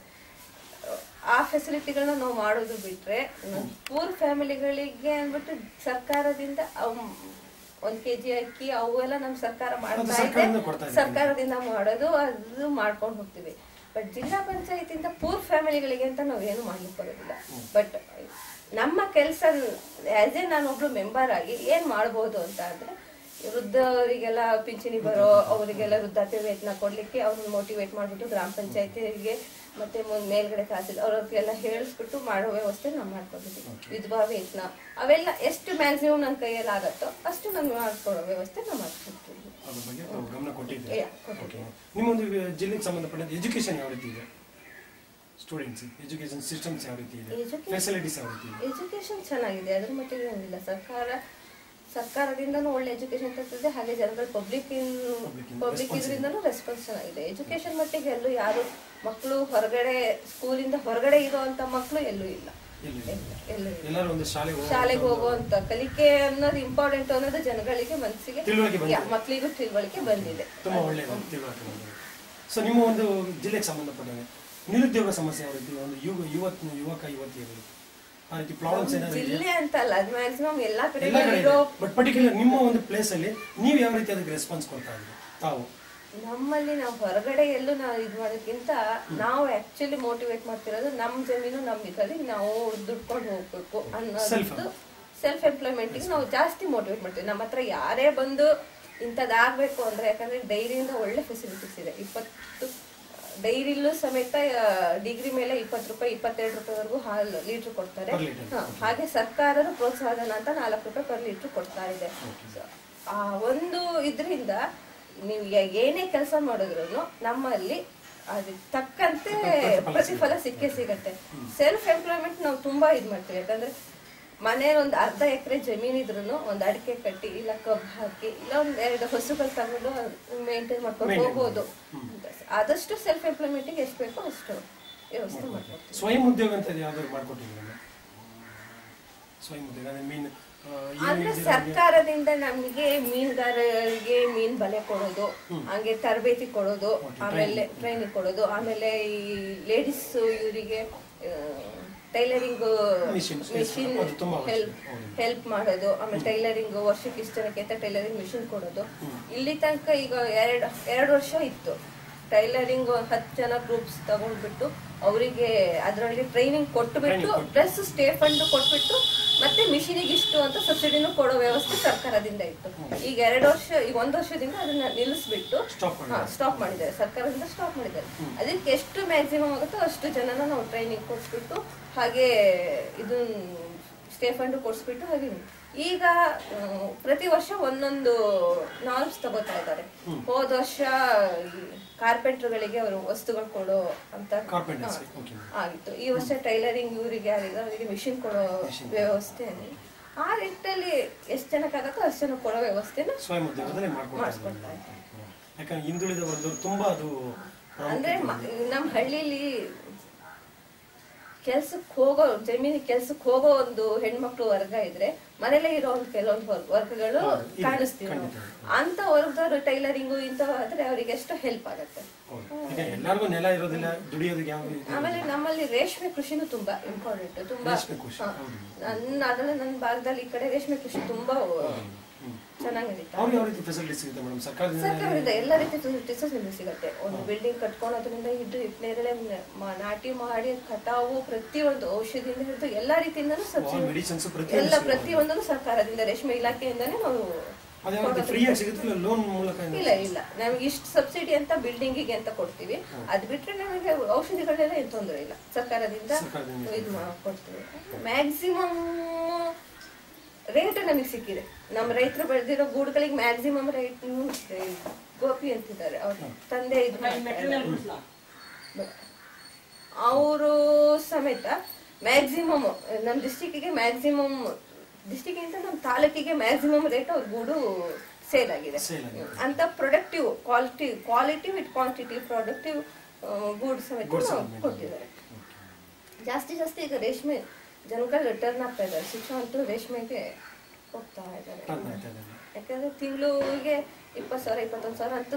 Speaker 2: ಆ ಫೆಸಿಲಿಟಿಗಳನ್ನ ನಾವು ಮಾಡೋದು ಬಿಟ್ರೆ ಪೂರ್ ಫ್ಯಾಮಿಲಿಗಳಿಗೆ ಅಂದ್ಬಿಟ್ಟು ಸರ್ಕಾರದಿಂದ ಅವ್ ಒಂದ್ ಕೆಜಿ ಅಕ್ಕಿ ಅವೆಲ್ಲ ನಮ್ ಸರ್ಕಾರ ಮಾಡ್ತಾ ಇದೆ
Speaker 1: ಸರ್ಕಾರದಿಂದ ಕೊಡ್ತಾ ಇದೆ.
Speaker 2: ಸರ್ಕಾರದಿಂದ ಮಾಡೋದು ಅದು ಮಾಡ್ಕೊಂಡು ಹೋಗ್ತೀವಿ ಬಟ್ ಜಿಲ್ಲಾ ಪಂಚಾಯತಿಂದ ಪೂರ್ ಫ್ಯಾಮಿಲಿಗಳಿಗೆ ಅಂತ ನಾವು ಏನು ಮಾಡ್ಲಿಕ್ಕೆ ಬರೋದಿಲ್ಲ ಬಟ್ ನಮ್ಮ ಕೆಲಸ ಆಸ್ ಎ ನಾನೊಬ್ಳು ಮೆಂಬರ್ ಆಗಿ ಏನ್ ಮಾಡ್ಬೋದು ಅಂತ ಅಂದ್ರೆ ವೃದ್ಧರಿಗೆಲ್ಲ ಪಿಂಚಣಿ ಬರೋ ಅವರಿಗೆಲ್ಲ ವೃದ್ಧಾಪ್ಯ ವೇತನ ಕೊಡ್ಲಿಕ್ಕೆ ಅವ್ರನ್ನ ಮೋಟಿವೇಟ್ ಮಾಡ್ಬಿಟ್ಟು ಗ್ರಾಮ ಪಂಚಾಯತಿಗೆ ಮತ್ತೆ ಮುಂದ್ ಮೇಲ್ಗಡೆ ತಹಸೀಲ್ ಅವ್ರಿಗೆಲ್ಲ ಹೇಳಿಸ್ಬಿಟ್ಟು ಮಾಡೋ ವ್ಯವಸ್ಥೆ ನಾವು ಮಾಡ್ಕೊಂಡಿದ್ದೀವಿ ವಿಧವಾ ವೇತನ ಅವೆಲ್ಲ ಎಷ್ಟು ಮ್ಯಾಕ್ಸಿಮಮ್ ನನ್ನ ಕೈಯಲ್ಲಿ ಆಗತ್ತೋ ಅಷ್ಟು ನಾನು ಮಾಡ್ಕೊಡೋ ವ್ಯವಸ್ಥೆ ನಾವು ಮಾಡ್ಕೊಡ್ತೀವಿ
Speaker 1: ಅದ್ರ ಬಗ್ಗೆ ತಾವು ಗಮನ ಕೊಟ್ಟಿದ್ದೀರಿ
Speaker 2: Yeah, ಕೊಟ್ಟಿದ್ದೀವಿ.
Speaker 1: ಓಕೆ ನಿಮ್ಮೊಂದು ವಿ- ಜಿಲ್ಲೆಗೆ ಸಂಬಂಧಪಟ್ಟಂತೆ ಎಜುಕೇಶನ್ ಯಾವ ರೀತಿ ಇದೆ ಸ್ಟೂಡೆಂಟ್ಸ್ ಎಜುಕೇಶನ್ ಸಿಸ್ಟಮ್ಸ್ ಯಾವ ರೀತಿ ಇದೆ
Speaker 2: Education-
Speaker 1: ಫೆಸಿಲಿಟೀಸ್ ಯಾವ ರೀತಿ ಇದೆ
Speaker 2: ಎಜುಕೇಶನ್ ಚೆನ್ನಾಗಿದೆ ಅದ್ರ ಮಟ್ಟಿಗೆ ಏನಿಲ್ಲ ಸರ್ಕಾರ ಸರ್ಕಾರದಿಂದನೂ ಒಳ್ಳೆ ಎಜುಕೇಶನ್ ತರ್ತದೆ ಹಾಗೆ ಜನಗಳ ಪಬ್ಲಿಕ್
Speaker 1: Public ಇಂದ
Speaker 2: ಪಬ್ಲಿಕ್
Speaker 1: response
Speaker 2: ಇದರಿಂದನೂ ರೆಸ್ಪಾನ್ಸ್ ಚೆನ್ನಾಗಿದೆ ಎಜುಕೇಶನ್ ಮಟ್ಟಿಗೆ ಎಲ್ಲೂ ಯಾರು ಮಕ್ಕಳು ಹೊರಗಡೆ ಸ್ಕೂಲಿಂದ ಹೊರಗಡೆ ಇರುವಂತ ಮಕ್ಕಳು ಎಲ್ಲೂ ಇಲ್ಲ
Speaker 1: ಎಲ್ಲಿ
Speaker 2: ಎಲ್ಲ- ಎಲ್ಲೂ ಇಲ್ಲ
Speaker 1: ಎಲ್ಲರೂ ಒಂದು ಶಾಲೆಗೆ ಹೋಗುವಂತ
Speaker 2: ಶಾಲೆಗೆ
Speaker 1: ಒಂದು
Speaker 2: ಹೋಗುವಂತ ಕಲಿಕೆ ಅನ್ನೋದು ಇಂಪಾರ್ಟೆಂಟ್ ಅನ್ನೋದು ಜನಗಳಿಗೆ ಮನಸ್ಸಿಗೆ
Speaker 1: ತಿಳುವಳಿಕೆ ಬಂದಿದೆ.
Speaker 2: ಯಾ, ಮಕ್ಕಳಿಗೂ ತಿಳುವಳಿಕೆ ಬಂದಿದೆ
Speaker 1: ತುಂಬಾ ಒಳ್ಳೆಯದು ತಿಳುವಳಿಕೆ ಬಂದಿದೆ ಸೊ ನಿಮ್ಮ ಒಂದು ಜಿಲ್ಲೆಗೆ ಸಂಬಂಧಪಟ್ಟಂಗೆ ನಿರುದ್ಯೋಗ ಸಮಸ್ಯೆ ಯಾವ ರೀತಿ ಒಂದು ಯುವ ಯುವತ್ ಯುವಕ ಯುವತಿಯರು ಆ ರೀತಿ ಪ್ರಾಬ್ಲಮ್ಸ್ ಏನಾದ್ರು ಇದೆಯಾ
Speaker 2: ಜಿಲ್ಲೆ ಅಂತ ಅಲ್ಲ ಅದು ಮ್ಯಾಕ್ಸಿಮಮ್ ಎಲ್ಲಾ ಕಡೆ
Speaker 1: ಎಲ್ಲ ಕಡೆ
Speaker 2: ಇರೋ
Speaker 1: ಬಟ್ ಪರ್ಟಿಕ್ಯುಲರ್ ನಿಮ್ಮ ಒಂದು ಪ್ಲೇಸ್ ಅಲ್ಲಿ ನೀವು ಯಾವ ರೀತಿ ಅದಕ್ಕೆ ರೆಸ್ಪಾನ್ಸ್ ಕೊಡ್ತಾ ಇದ್ದೀರಿ ತಾವು
Speaker 2: ನಮ್ಮಲ್ಲಿ ನಾವು ಹೊರಗಡೆ ಎಲ್ಲೂ ನಾವು ಇದು ಮಾಡೋದಕ್ಕಿಂತ ನಾವು ಆಕ್ಚುಲಿ ಮೋಟಿವೇಟ್ ಮಾಡ್ತಿರೋದು ನಮ್ಮ ಜಮೀನು ನಮ್ಮ ಇದರಲ್ಲಿ ನಾವು ದುಡ್ಕೊಂಡು ಹೋಗ್ಬೇಕು ಅನ್ನೋದು ಸೆಲ್ಫ್ ಎಂಪ್ಲಾಯ್ಮೆಂಟಿಗೆ ನಾವು ಜಾಸ್ತಿ ಮೋಟಿವೇಟ್ ಮಾಡ್ತೀವಿ ನಮ್ಮ ಹತ್ರ ಯಾರೇ ಬಂದು ಇಂಥದ್ದಾಗಬೇಕು ಅಂದ್ರೆ ಯಾಕಂದ್ರೆ ಡೈರಿಯಿಂದ ಒಳ್ಳೆ ಫೆಸಿಲಿಟೀಸ್ ಇದೆ ಇಪ್ಪತ್ತು ಡೈರಿಲೂ ಸಮೇತ ಡಿಗ್ರಿ ಮೇಲೆ ಇಪ್ಪತ್ತು ರೂಪಾಯಿ ಇಪ್ಪತ್ತೆರಡು ರೂಪಾಯಿವರೆಗೂ ಹಾಲು ಲೀಟ್ರ್ ಕೊಡ್ತಾರೆ
Speaker 1: Per liter.
Speaker 2: ಹಾ, ಹಾಗೆ ಸರ್ಕಾರದ ಪ್ರೋತ್ಸಾಹಧನ ಅಂತ ನಾಲ್ಕು ರೂಪಾಯಿ ಪರ್ ಲೀಟ್ರ್ ಕೊಡ್ತಾ ಇದೆ So, ಆ ಒಂದು ಇದರಿಂದ ನೀವು ಯ- ಏನೇ ಕೆಲಸ ಮಾಡಿದ್ರು ನಮ್ಮಲ್ಲಿ ಅದಕ್ಕೆ ತಕ್ಕಂತೆ ಪ್ರತಿಫಲ ಸಿಕ್ಕೇ ಸಿಗತ್ತೆ ಸೆಲ್ಫ್ ಎಂಪ್ಲಾಯ್ಮೆಂಟ್ ನಾವು ತುಂಬಾ ಇದು ಮಾಡ್ತೀವಿ ಯಾಕಂದ್ರೆ ಮನೇಲಿ ಒಂದು ಅರ್ಧ ಎಕರೆ ಜಮೀನ್ ಇದ್ರು ಒಂದು ಅಡಿಕೆ ಕಟ್ಟಿ ಇಲ್ಲ ಕಬ್ಬು ಹಾಕಿ ಇಲ್ಲ ಒಂದ್ ಎರಡು ಹಸುಗಳು ತಗೊಂಡು ಮೇಂಟೈನ್ ಮಾಡ್ಕೊಂಡು ಹೋಗ್ಬೋದು ಆದಷ್ಟು ಸೆಲ್ಫ್ ಎಂಪ್ಲಾಯ್ಮೆಂಟಿಗೆ ಎಷ್ಟು ಬೇಕೋ ಅಷ್ಟು ವ್ಯವಸ್ಥೆ ಮಾಡ್ಕೊಡ್ತೀವಿ
Speaker 1: ಸ್ವಯಂ ಉದ್ಯೋಗ ಅಂತ ಯಾವ್ದಾದ್ರು ಮಾಡ್ಕೊಟ್ಟಿದ್ದೀರಾ ಸ್ವಯಂ ಉದ್ಯೋಗ ಅಂದ್ರೆ ಮೀನ್ ಆ, ಏನು
Speaker 2: ಅಂದ್ರೆ
Speaker 1: ಇದ್ದೀರಾ?
Speaker 2: ಸರ್ಕಾರದಿಂದ ನಮಗೆ ಮೀನುಗಾರರಿಗೆ ಮೀನ್ ಬಲೆ ಕೊಡೋದು ಹಂಗೆ ತರಬೇತಿ ಕೊಡೋದು ಆಮೇಲೆ ಟ್ರೈನಿಂಗ್ ಕೊಡೋದು ಆಮೇಲೆ ಈ ಲೇಡೀಸ್ ಇವರಿಗೆ ಟೈಲರಿಂಗ್
Speaker 1: Machines, yes,
Speaker 2: ಮಿಷಿನ್
Speaker 1: ಅದು ತುಂಬಾ ಅವಶ್ಯಕ.
Speaker 2: ಹೆಲ್ಪ್
Speaker 1: ಹೌದು.
Speaker 2: ಹೆಲ್ಪ್ ಮಾಡೋದು ಆಮೇಲೆ ಟೈಲರಿಂಗ್ ವರ್ಷಕ್ಕೆ ಇಷ್ಟು ಜನಕ್ಕೆ ಅಂತ ಟೈಲರಿಂಗ್ ಮಿಷಿನ್ ಕೊಡೋದು ಇಲ್ಲಿ ತನಕ ಈಗ ಎರಡು ಎರಡು ವರ್ಷ ಇತ್ತು ಟೈಲರಿಂಗ್ ಹತ್ತು ಜನ ಗ್ರೂಪ್ಸ್ ತಗೊಂಡ್ಬಿಟ್ಟು ಅವರಿಗೆ ಅದರೊಳಗೆ ಟ್ರೈನಿಂಗ್ ಕೊಟ್ಟುಬಿಟ್ಟು ಪ್ಲಸ್ ಸ್ಟೇ ಫಂಡ್ ಕೊಟ್ಬಿಟ್ಟು ಮತ್ತೆ ಮಿಷಿನಿಗೆ ಇಷ್ಟು ಅಂತ ಸಬ್ಸಿಡಿನೂ ಕೊಡೋ ವ್ಯವಸ್ಥೆ ಸರ್ಕಾರದಿಂದ ಇತ್ತು ಈಗ ಎರಡು ವರ್ಷ ಈಗ ಒಂದು ವರ್ಷದಿಂದ ಅದನ್ನ ನಿಲ್ಲಿಸ್ಬಿಟ್ಟು
Speaker 1: Stop ಮಾಡಿದ್ದಾರೆ.
Speaker 2: ಸ್ಟಾಪ್ ಮಾಡಿದ್ದಾರೆ ಸರ್ಕಾರದಿಂದ ಸ್ಟಾಪ್ ಮಾಡಿದ್ದಾರೆ ಅದಕ್ಕೆ ಎಷ್ಟು ಮ್ಯಾಕ್ಸಿಮಮ್ ಆಗುತ್ತೋ ಅಷ್ಟು ಜನನ ನಾವು ಟ್ರೈನಿಂಗ್ ಕೊಡಿಸ್ಬಿಟ್ಟು ಹಾಗೆ ಇದು ಸ್ಟೇ ಫಂಡ್ ಕೊಡಿಸ್ಬಿಟ್ಟು ಹಾಗೆ ಈಗ ಆ, ಪ್ರತಿ ವರ್ಷ ಒಂದೊಂದು ನಾಲ್ಸ್ ತಗೋತಾ ಇದ್ದಾರೆ ಹೋದ ವರ್ಷ ಕಾರ್ಪೆಂಟರ್ಗಳಿಗೆ ಅವರು ವಸ್ತುಗಳು ಕೊಡೋ ಅಂತ
Speaker 1: Carpenters,
Speaker 2: ಹಾ,
Speaker 1: okay.
Speaker 2: ಆಗಿತ್ತು ಈ ವರ್ಷ ಟೈಲರಿಂಗ್ ಇವರಿಗೆ ಯಾರಿದೆ ಅವರಿಗೆ ಮಿಷಿನ್ ಕೊಡೋ ವ್ಯವಸ್ಥೆ ಆ ನಿಟ್ಟಲ್ಲಿ ಎಷ್ಟು ಜನಕ್ಕಾಗತ್ತೋ ಅಷ್ಟು ಜನ ಕೊಡೋ ವ್ಯವಸ್ಥೆನ
Speaker 1: ಸ್ವಯಂ ಉದ್ಯೋಗದಲ್ಲಿ ಮಾಡ್ಕೊಳ್ತಾ
Speaker 2: ಮಾಡಿಸ್ಕೊಳ್ತಾ
Speaker 1: ಇದ್ದಾರೆ ಯಾಕಂದ್ರೆ ಹಿಂದುಳಿದ ವರ್ಗದವ್ರು ತುಂಬಾ ಅದು
Speaker 2: ಅಂದ್ರೆ ಮ- ನಮ್ಮ ಹಳ್ಳಿಲಿ ಕೆಲ್ಸಕ್ಕೆ ಹೋಗೋ ಜಮೀನಿಗೆ ಕೆಲ್ಸಕ್ಕೆ ಹೋಗೋ ಒಂದು ಹೆಣ್ಮಕ್ಳು ವರ್ಗ ಇದ್ರೆ ಮನೇಲೇ ಇರೋ ಒಂದು ಕೆಲವೊಂದು ವರ್ಗ- ವರ್ಗಗಳು
Speaker 1: ಹೌದು, ಇದೆ,
Speaker 2: ಕಾಣಿಸ್ತೀವಿ ನಾವು
Speaker 1: ಖಂಡಿತ.
Speaker 2: ಅಂತ ವರ್ಗದವ್ರು ಟೈಲರಿಂಗು ಇಂಥವು ಆದ್ರೆ ಅವರಿಗೆ ಎಷ್ಟು ಹೆಲ್ಪ್ ಆಗುತ್ತೆ
Speaker 1: ಹೌದು. ಈಗ ಎಲ್ಲರಿಗೂ ನೆಲ ಇರೋದಿಲ್ಲ ದುಡಿಯೋದಕ್ಕೆ ಯಾವ ಇದು
Speaker 2: ಆಮೇಲೆ ನಮ್ಮಲ್ಲಿ ರೇಷ್ಮೆ ಕೃಷಿನೂ ತುಂಬಾ ಇಂಪಾರ್ಟೆಂಟ್ ತುಂಬಾ
Speaker 1: ರೇಷ್ಮೆ ಕೃಷಿ,
Speaker 2: ಹಾ.
Speaker 1: ಹೌದು.
Speaker 2: ನನ್ನ ಅದರಲ್ಲಿ ನನ್ನ ಭಾಗದಲ್ಲಿ ಈ ಕಡೆ ರೇಷ್ಮೆ ಕೃಷಿ ತುಂಬಾ ಚೆನ್ನಾಗಿ ನಡೀತಾ
Speaker 1: ಅವ್ರಿಗೆ ಯಾವ ರೀತಿ ಫೆಸಿಲಿಟಿ ಸಿಗುತ್ತೆ ಮೇಡಮ್ ಸರ್ಕಾರದಿಂದ
Speaker 2: ಸರ್ಕಾರದಿಂದ ಎಲ್ಲ ರೀತಿ ಫೆಸಿಲಿಟೀಸ್ ನಿಮಗೆ ಸಿಗುತ್ತೆ ಒಂದು ಬಿಲ್ಡಿಂಗ್ ಕಟ್ಕೊಳೋದ್ರಿಂದ ಹಿಡಿದು ನೇರಳೆ ಮ- ನಾಟಿ ಮಾಡಿ ಕಟಾವು ಪ್ರತಿಯೊಂದು ಔಷಧಿಯಿಂದ ಹಿಡಿದು ಎಲ್ಲಾ ರೀತಿಯಿಂದನೂ ಸಬ್ಸಿಡಿ
Speaker 1: ಮೆಡಿಸಿನ್ಸ್ ಪ್ರತಿ
Speaker 2: ಎಲ್ಲ ಪ್ರತಿಯೊಂದನ್ನು ಸರ್ಕಾರದಿಂದ ರೇಷ್ಮೆ ಇಲಾಖೆಯಿಂದಾನೇ ನಾವು
Speaker 1: ಅದು ಯಾವ ರೀತಿ ಫ್ರೀಯಾಗಿ ಸಿಗುತ್ತೆ ಇಲ್ಲ ಲೋನ್ ಮೂಲಕ ಏನು?
Speaker 2: ಇಲ್ಲ ಇಲ್ಲ ನಮ್ಗೆ ಇಷ್ಟು ಸಬ್ಸಿಡಿ ಅಂತ ಬಿಲ್ಡಿಂಗಿಗೆ ಅಂತ ಕೊಡ್ತೀವಿ ಅದ್ ಬಿಟ್ರೆ ನಮಗೆ ಔಷಧಿಗಳೆಲ್ಲ ಏನು ತೊಂದರೆ ಇಲ್ಲ ಸರ್ಕಾರದಿಂದ
Speaker 1: ಸರ್ಕಾರದಿಂದ
Speaker 2: ಇದು ಮಾ- ಕೊಡ್ತೀವಿ ಮ್ಯಾಕ್ಸಿಮಮ್ ರೇಟ್ ನಮಗೆ ಸಿಕ್ಕಿದೆ ನಮ್ಮ ರೈತರು ಬೆಳೆದಿರೋ ಗೂಡುಗಳಿಗೆ ಮ್ಯಾಕ್ಸಿಮಮ್ ರೇಟ್ ಗೋಪಿ ಅಂತಿದ್ದಾರೆ ಅವ್ರ ತಂದೆ ಇದು ಅವರು ಸಮೇತ ಮ್ಯಾಕ್ಸಿಮಮ್ ನಮ್ಮ ಡಿಸ್ಟಿಕ್ಕಿಗೆ ಮ್ಯಾಕ್ಸಿಮಮ್ ಡಿಸ್ಟಿಕ್ಕಿಂತ ನಮ್ಮ ತಾಲೂಕಿಗೆ ಮ್ಯಾಕ್ಸಿಮಮ್ ರೇಟ್ ಅವ್ರ ಗೂಡು ಸೇಲ್ ಆಗಿದೆ
Speaker 1: Sale ಆಗಿದೆ.
Speaker 2: ಅಂತ productive quality quality with quantity productive good ಸಮೇತ
Speaker 1: Goods
Speaker 2: ನಾವು
Speaker 1: ಸಮೇತ.
Speaker 2: ಕೊಟ್ಟಿದ್ದಾರೆ ಜಾಸ್ತಿ ಜಾಸ್ತಿ ಈಗ ರೇಷ್ಮೆ ಜನಗಳು ರಿಟರ್ನ್ ಆಗ್ತಾ ಇದ್ದಾರೆ ಶಿಕ್ಷಣ ಅಂತೂ ರೇಷ್ಮೆಗೆ ಹೋಗ್ತಾ ಇದ್ದಾರೆ
Speaker 1: Turn ಆಗ್ತಾ ಇದೆ.
Speaker 2: ಯಾಕಂದ್ರೆ ತಿಂಗಳಿಗೆ ಇಪ್ಪತ್ತು ಸಾವಿರ ಇಪ್ಪತ್ತೊಂದು ಸಾವಿರ ಅಂತೂ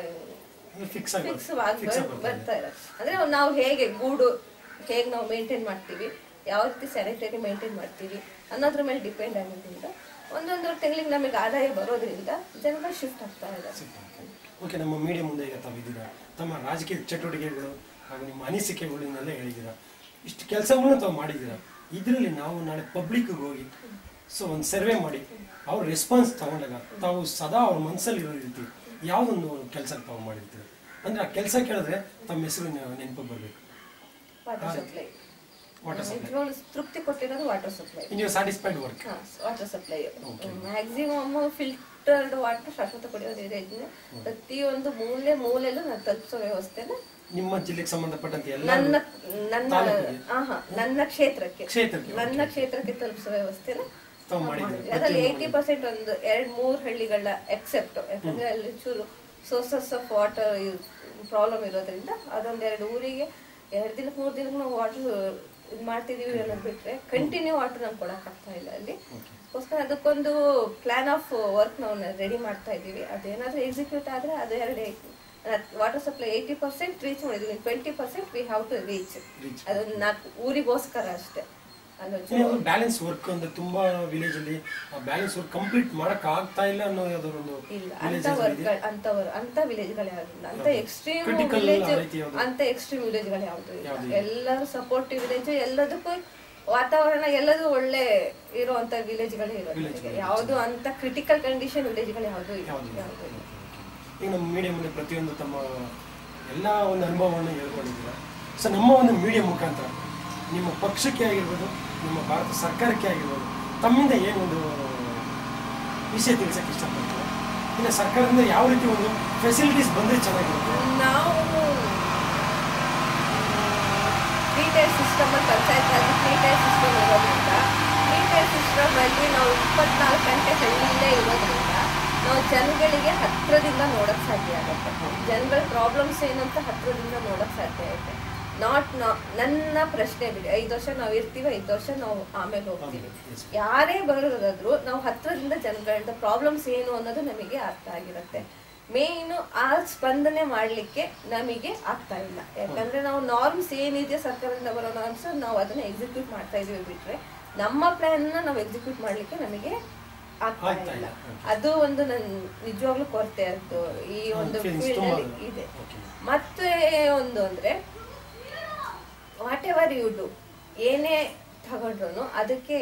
Speaker 1: ಅದು ಫಿಕ್ಸ್ ಆಗಿ
Speaker 2: ಫಿಕ್ಸ್
Speaker 1: ಫಿಕ್ಸ್ ಆಗಿ
Speaker 2: ಆಗಿ ಬರ್ತಾ ಇದೆ ಅಂದ್ರೆ ನಾವು ಹೇಗೆ ಗೂಡು ಹೇಗೆ ನಾವು ಮೇಂಟೈನ್ ಮಾಡ್ತೀವಿ ಯಾವ ರೀತಿ ಸ್ಯಾನಿಟರಿ ಮೇಂಟೈನ್ ಮಾಡ್ತೀವಿ ಅನ್ನೋದ್ರ ಮೇಲೆ ಡಿಪೆಂಡ್ ಆಗಿದ್ದರಿಂದ ಒಂದೊಂದು ತಿಂಗಳಿಗೆ ನಮಗೆ ಆದಾಯ ಬರೋದ್ರಿಂದ ಜನಗಳು ಶಿಫ್ಟ್ ಆಗ್ತಾ ಇದ್ದಾರೆ
Speaker 1: ಓಕೆ ನಮ್ಮ ಮೀಡಿಯಾ ಮುಂದೆ ಈಗ ತಾವಿದ್ದೀರಾ ತಮ್ಮ ರಾಜಕೀಯ ಚಟುವಟಿಕೆಗಳು ಹಾಗೂ ನಿಮ್ಮ ಅನಿಸಿಕೆಗಳನ್ನೆಲ್ಲ ಹೇಳಿದ್ದೀರಾ ಇಷ್ಟು ಕೆಲಸಗಳನ್ನ ತಾವು ಮಾಡಿದ್ದೀರಾ ಇದರಲ್ಲಿ ನಾವು ನಾಳೆ ಪಬ್ಲಿಕ್ಗೆ ಹೋಗಿ ಸೊ ಒಂದು ಸರ್ವೆ ಮಾಡಿ ಅವ್ರ ರೆಸ್ಪಾನ್ಸ್ ತಗೊಂಡಾಗ ತಾವು ಸದಾ ಅವ್ರ ಮನಸ್ಸಲ್ಲಿ ಇರೋ ರೀತಿ ಯಾವುದೊಂದು ಕೆಲಸ ತಾವು ಮಾಡಿರ್ತೀರ ಅಂದ್ರೆ ಆ ಕೆಲಸ ಕೇಳಿದ್ರೆ ತಮ್ಮ ಹೆಸರು ನೆನಪು ಬರಬೇಕು
Speaker 2: ವಾಟರ್ ಸಪ್ಲೈ
Speaker 1: ವಾಟರ್ ಸಪ್ಲೈ
Speaker 2: ನಿಜವಾಗ್ಲೂ ತೃಪ್ತಿ ಕೊಟ್ಟಿರೋದು ವಾಟರ್ ಸಪ್ಲೈ
Speaker 1: ನೀವು satisfied work
Speaker 2: water supply maximum filtered water ಶಾಶ್ವತ ಕುಡಿಯೋದು ಇದೆ ಇದನ್ನ ಪ್ರತಿಯೊಂದು ಮೂಲೆ ಮೂಲೆಯಲ್ಲೂ ನಾನು ತಲುಪಿಸೋ ವ್ಯವಸ್ಥೆನ
Speaker 1: ನಿಮ್ಮ ಜಿಲ್ಲೆಗೆ ಸಂಬಂಧಪಟ್ಟಂತೆ ಎಲ್ಲ
Speaker 2: ನನ್ನ ನನ್ನ
Speaker 1: ತಾಲೂಕಿಗೆ?
Speaker 2: ಆಹಾ, ನನ್ನ ಕ್ಷೇತ್ರಕ್ಕೆ
Speaker 1: ಕ್ಷೇತ್ರಕ್ಕೆ,
Speaker 2: ನನ್ನ ಕ್ಷೇತ್ರಕ್ಕೆ ತಲುಪಿಸೋ ವ್ಯವಸ್ಥೆನ
Speaker 1: ತಾವು ಮಾಡಿದ್ದೀರಾ
Speaker 2: ಮಾಡಿದ್ವಿ. ಅದ್ರಲ್ಲಿ ಏಯ್ಟಿ ಪರ್ಸೆಂಟ್ ಒಂದು ಎರಡ್ ಮೂರ್ ಹಳ್ಳಿಗಳ ಎಕ್ಸೆಪ್ಟ್ ಯಾಕಂದ್ರೆ ಅಲ್ಲಿ ಚೂರು ಸೋರ್ಸಸ್ ಆಫ್ ವಾಟರ್ ಪ್ರಾಬ್ಲಮ್ ಇರೋದ್ರಿಂದ ಅದೊಂದ್ ಎರಡು ಊರಿಗೆ ಎರಡ್ ದಿನಕ್ಕೆ ಮೂರ್ ದಿನಕ್ಕೆ ನಾವು ವಾಟರ್ ಇದು ಮಾಡ್ತಿದೀವಿ ಅನ್ನೋದು ಬಿಟ್ರೆ ಕಂಟಿನ್ಯೂ ವಾಟರ್ ನಮ್ಗೆ ಕೊಡಕ್ ಆಗ್ತಾ ಇಲ್ಲ ಅಲ್ಲಿ ಅದಕ್ಕೋಸ್ಕರ ಅದಕ್ಕೊಂದು ಪ್ಲಾನ್ ಆಫ್ ವರ್ಕ್ ನಾವು ರೆಡಿ ಮಾಡ್ತಾ ಇದ್ದೀವಿ ಅದೇನಾದ್ರೂ ಎಕ್ಸಿಕ್ಯೂಟ್ ಆದ್ರೆ ಅದು ಎರಡು water supply eighty percent reach ಮಾಡಿದ್ವಿ twenty percent we have to reach
Speaker 1: Reach.
Speaker 2: ಅದೊಂದು ನಾಲ್ಕು ಊರಿಗೋಸ್ಕರ ಅಷ್ಟೇ ಅಲ್ಲೊಂದು
Speaker 1: ನೀವು ಬ್ಯಾಲೆನ್ಸ್ ವರ್ಕ್ ಅಂದ್ರೆ ತುಂಬಾ ವಿಲೇಜ್ ಅಲ್ಲಿ ಬ್ಯಾಲೆನ್ಸ್ ವರ್ಕ್ ಕಂಪ್ಲೀಟ್ ಮಾಡಕ್ ಆಗ್ತಾ ಇಲ್ಲ ಅನ್ನೋ ಯಾವ್ದಾದ್ರು ಒಂದು
Speaker 2: ಇಲ್ಲ
Speaker 1: ವಿಲೇಜ್
Speaker 2: ಅಂತ ವರ್ಗ ಅಂತವರು ಅಂತ ವಿಲೇಜ್ಗಳು ಯಾವ್ದಿಲ್ಲ ಅಂತ ಎಕ್ಸ್ಟ್ರೀಮ್
Speaker 1: Critical
Speaker 2: ವಿಲೇಜ್
Speaker 1: ಆ ರೀತಿ ಯಾವ್ದು?
Speaker 2: ಅಂತ ಎಕ್ಸ್ಟ್ರೀಮ್ ವಿಲೇಜ್ಗಳು ಯಾವ್ದು ಇಲ್ಲ
Speaker 1: ಯಾವ್ದು
Speaker 2: ಎಲ್ಲರೂ ಸಪೋರ್ಟಿವ್ ವಿಲೇಜ್ ಎಲ್ಲದಕ್ಕೂ ವಾತಾವರಣ ಎಲ್ಲದೂ ಒಳ್ಳೆ ಇರುವಂತ ವಿಲೇಜ್ಗಳೇ ಇರೋದು ಯಾವುದು ಅಂತ ಕ್ರಿಟಿಕಲ್ ಕಂಡೀಷನ್ ವಿಲೇಜ್ಗಳು ಯಾವ್ದು ಇಲ್ಲ
Speaker 1: ಯಾವ್ದು ಇಲ್ಲ.
Speaker 2: ಯಾವ್ದು ಇಲ್ಲ
Speaker 1: ಈಗ ನಮ್ಮ ಮೀಡಿಯಾ ಮುಂದೆ ಪ್ರತಿಯೊಂದು ತಮ್ಮ ಎಲ್ಲ ಒಂದು ಅನುಭವವನ್ನು ಹೇಳ್ಕೊಂಡಿದ್ದೀರಾ ಸೊ ನಮ್ಮ ಒಂದು ಮೀಡಿಯಾ ಮುಖಾಂತರ ನಿಮ್ಮ ಪಕ್ಷಕ್ಕೆ ಆಗಿರ್ಬೋದು ನಿಮ್ಮ ಭಾರತ ಸರ್ಕಾರಕ್ಕೆ ಆಗಿರ್ಬೋದು ತಮ್ಮಿಂದ ಏನೊಂದು ವಿಷಯ ತಿಳಿಸಕ್ಕೆ ಇಷ್ಟಪಡ್ತೀರಾ ಇಲ್ಲ ಸರ್ಕಾರದಿಂದ ಯಾವ ರೀತಿ ಒಂದು ಫೆಸಿಲಿಟೀಸ್ ಬಂದರೆ ಚೆನ್ನಾಗಿರುತ್ತೆ
Speaker 2: ನಾವು ತ್ರೀ ಟೈರ್ ಸಿಸ್ಟಮ್ ಅಲ್ಲಿ ಪಂಚಾಯತ್ ಆಗಿ ತ್ರೀ ಟೈರ್ ಸಿಸ್ಟಮ್ ಇರೋದ್ರಿಂದ ತ್ರೀ ಟೈರ್ ಸಿಸ್ಟಮ್ ಅಲ್ಲಿ ನಾವು ಇಪ್ಪತ್ನಾಲ್ಕು ಗಂಟೆ ಹಳ್ಳಿಯಲ್ಲೇ ಇರೋದ್ರಿಂದ ನಾವು ಜನಗಳಿಗೆ ಹತ್ರದಿಂದ ನೋಡಕ್ ಸಾಧ್ಯ ಆಗುತ್ತೆ ಜನಗಳ ಪ್ರಾಬ್ಲಮ್ಸ್ ಏನಂತ ಹತ್ರದಿಂದ ನೋಡಕ್ ಸಾಧ್ಯ ಆಗುತ್ತೆ ನಾಟ್ ನನ್ನ ಪ್ರಶ್ನೆ ಬಿಡಿ ಐದು ವರ್ಷ ನಾವು ಇರ್ತೀವಿ ಐದು ವರ್ಷ ನಾವು ಆಮೇಲೆ ಹೋಗ್ತೀವಿ
Speaker 1: yes.
Speaker 2: ಯಾರೇ ಬರೋದಾದ್ರೂ ನಾವು ಹತ್ರದಿಂದ ಜನಗಳದ ಪ್ರಾಬ್ಲಮ್ಸ್ ಏನು ಅನ್ನೋದು ನಮಗೆ ಅರ್ಥ ಆಗಿರುತ್ತೆ ಮೇಯ್ನು ಆ ಸ್ಪಂದನೆ ಮಾಡ್ಲಿಕ್ಕೆ ನಮಗೆ ಆಗ್ತಾ ಇಲ್ಲ ಯಾಕಂದ್ರೆ ನಾವು ನಾರ್ಮ್ಸ್ ಏನಿದೆ ಸರ್ಕಾರದಿಂದ ಬರೋ ನಾರ್ಮ್ಸ್ ನಾವು ಅದನ್ನ ಎಕ್ಸಿಕ್ಯೂಟ್ ಮಾಡ್ತಾ ಇದೀವಿ ಬಿಟ್ರೆ ನಮ್ಮ ಪ್ಲಾನ್ ನಾವು ಎಕ್ಸಿಕ್ಯೂಟ್ ಮಾಡ್ಲಿಕ್ಕೆ ನಮಗೆ ಆಗ್ತಾ
Speaker 1: ಆಗ್ತಾ
Speaker 2: ಇಲ್ಲ
Speaker 1: ಇಲ್ಲ.
Speaker 2: ಅದು ಒಂದು ನನ್ ನಿಜವಾಗ್ಲೂ ಕೊರತೆ ಆಯ್ತು ಈ ಒಂದು
Speaker 1: feelings
Speaker 2: ಫೀಲ್ಡ್
Speaker 1: ತುಂಬಾ
Speaker 2: ಅಲ್ಲಿ
Speaker 1: ಇದೆ.
Speaker 2: ಇದೆ
Speaker 1: Okay.
Speaker 2: ಮತ್ತೆ ಒಂದು ಅಂದ್ರೆ ಎವರ್ ಯು ಡು ಏನೇ ತಗೊಂಡ್ರು ಅದಕ್ಕೆ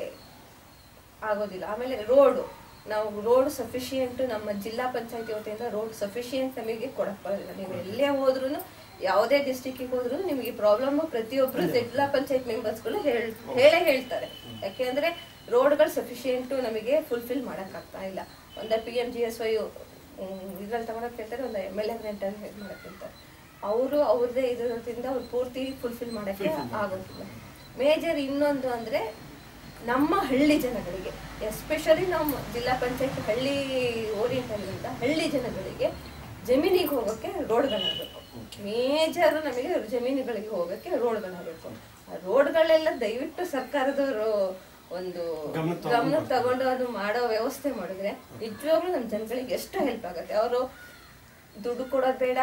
Speaker 2: ಆಗೋದಿಲ್ಲ ಆಮೇಲೆ ರೋಡು ನಾವು ರೋಡ್ ಸಫಿಶಿಯೆಂಟ್ ನಮ್ಮ ಜಿಲ್ಲಾ ಪಂಚಾಯತಿ ವತಿಯಿಂದ ರೋಡ್ ಸಫಿಶಿಯೆಂಟ್ ನಮಗೆ ಕೊಡಕ್ ಬರೋದಿಲ್ಲ ನೀವು ಎಲ್ಲೇ ಹೋದ್ರು ಯಾವುದೇ ಡಿಸ್ಟಿಕ್ಕಿಗೆ ಹೋದ್ರು ನಿಮಗೆ ಪ್ರಾಬ್ಲಮ್ ಪ್ರತಿಯೊಬ್ರು ಜಿಲ್ಲಾ ಪಂಚಾಯತ್ ಮೆಂಬರ್ಸ್ಗಳು ಹೇಳ್ ಹೇಳೇ ಹೇಳ್ತಾರೆ ಯಾಕೆಂದ್ರೆ ರೋಡ್ಗಳು ಸಫಿಶಿಯೆಂಟ್ ನಮಗೆ ಫುಲ್ಫಿಲ್ ಮಾಡಕ್ಕಾಗ್ತಾ ಇಲ್ಲ ಒಂದ P M G S Y ಇದ್ರಲ್ಲಿ ತಗೊಳಕ್ ಹೇಳ್ತಾರೆ ಒಂದು ಎಮ್ ಎಲ್ ಎ ಗ್ರಾಂಟಲ್ಲಿ ಹೆಲ್ಪ್ ಮಾಡಕ್ ಹೇಳ್ತಾರೆ ಅವರು ಅವ್ರದ್ದೇ ಇದರಿಂದ ಅವ್ರು ಪೂರ್ತಿ ಫುಲ್ಫಿಲ್ ಮಾಡಕ್ಕೆ ಆಗೋದಿಲ್ಲ ಮೇಜರ್ ಇನ್ನೊಂದು ಅಂದ್ರೆ ನಮ್ಮ ಹಳ್ಳಿ ಜನಗಳಿಗೆ ಎಸ್ಪೆಷಲಿ ನಮ್ಮ ಜಿಲ್ಲಾ ಪಂಚಾಯತ್ ಹಳ್ಳಿ ಓರಿಯಂಟಲ್ಲಿಂದ ಹಳ್ಳಿ ಜನಗಳಿಗೆ ಜಮೀನಿಗೆ ಹೋಗೋಕ್ಕೆ ರೋಡ್ಗಳಾಗಬೇಕು ಮೇಜರ್ ನಮಗೆ ಜಮೀನುಗಳಿಗೆ ಹೋಗೋಕ್ಕೆ ರೋಡ್ಗಳಾಗಬೇಕು ಆ ರೋಡ್ಗಳೆಲ್ಲ ದಯವಿಟ್ಟು ಸರ್ಕಾರದವರು ಒಂದು
Speaker 1: ಗಮನಕ್ಕೆ ತಗೊಂಡು
Speaker 2: ಗಮನ ತಗೊಂಡು ಅದು ಮಾಡೋ ವ್ಯವಸ್ಥೆ ಮಾಡಿದ್ರೆ ನಿಜವಾಗ್ಲೂ ನಮ್ಮ ಜನಗಳಿಗೆ ಎಷ್ಟು ಹೆಲ್ಪ್ ಆಗುತ್ತೆ ಅವರು ದುಡ್ಡು ಕೊಡೋದ್ ಬೇಡ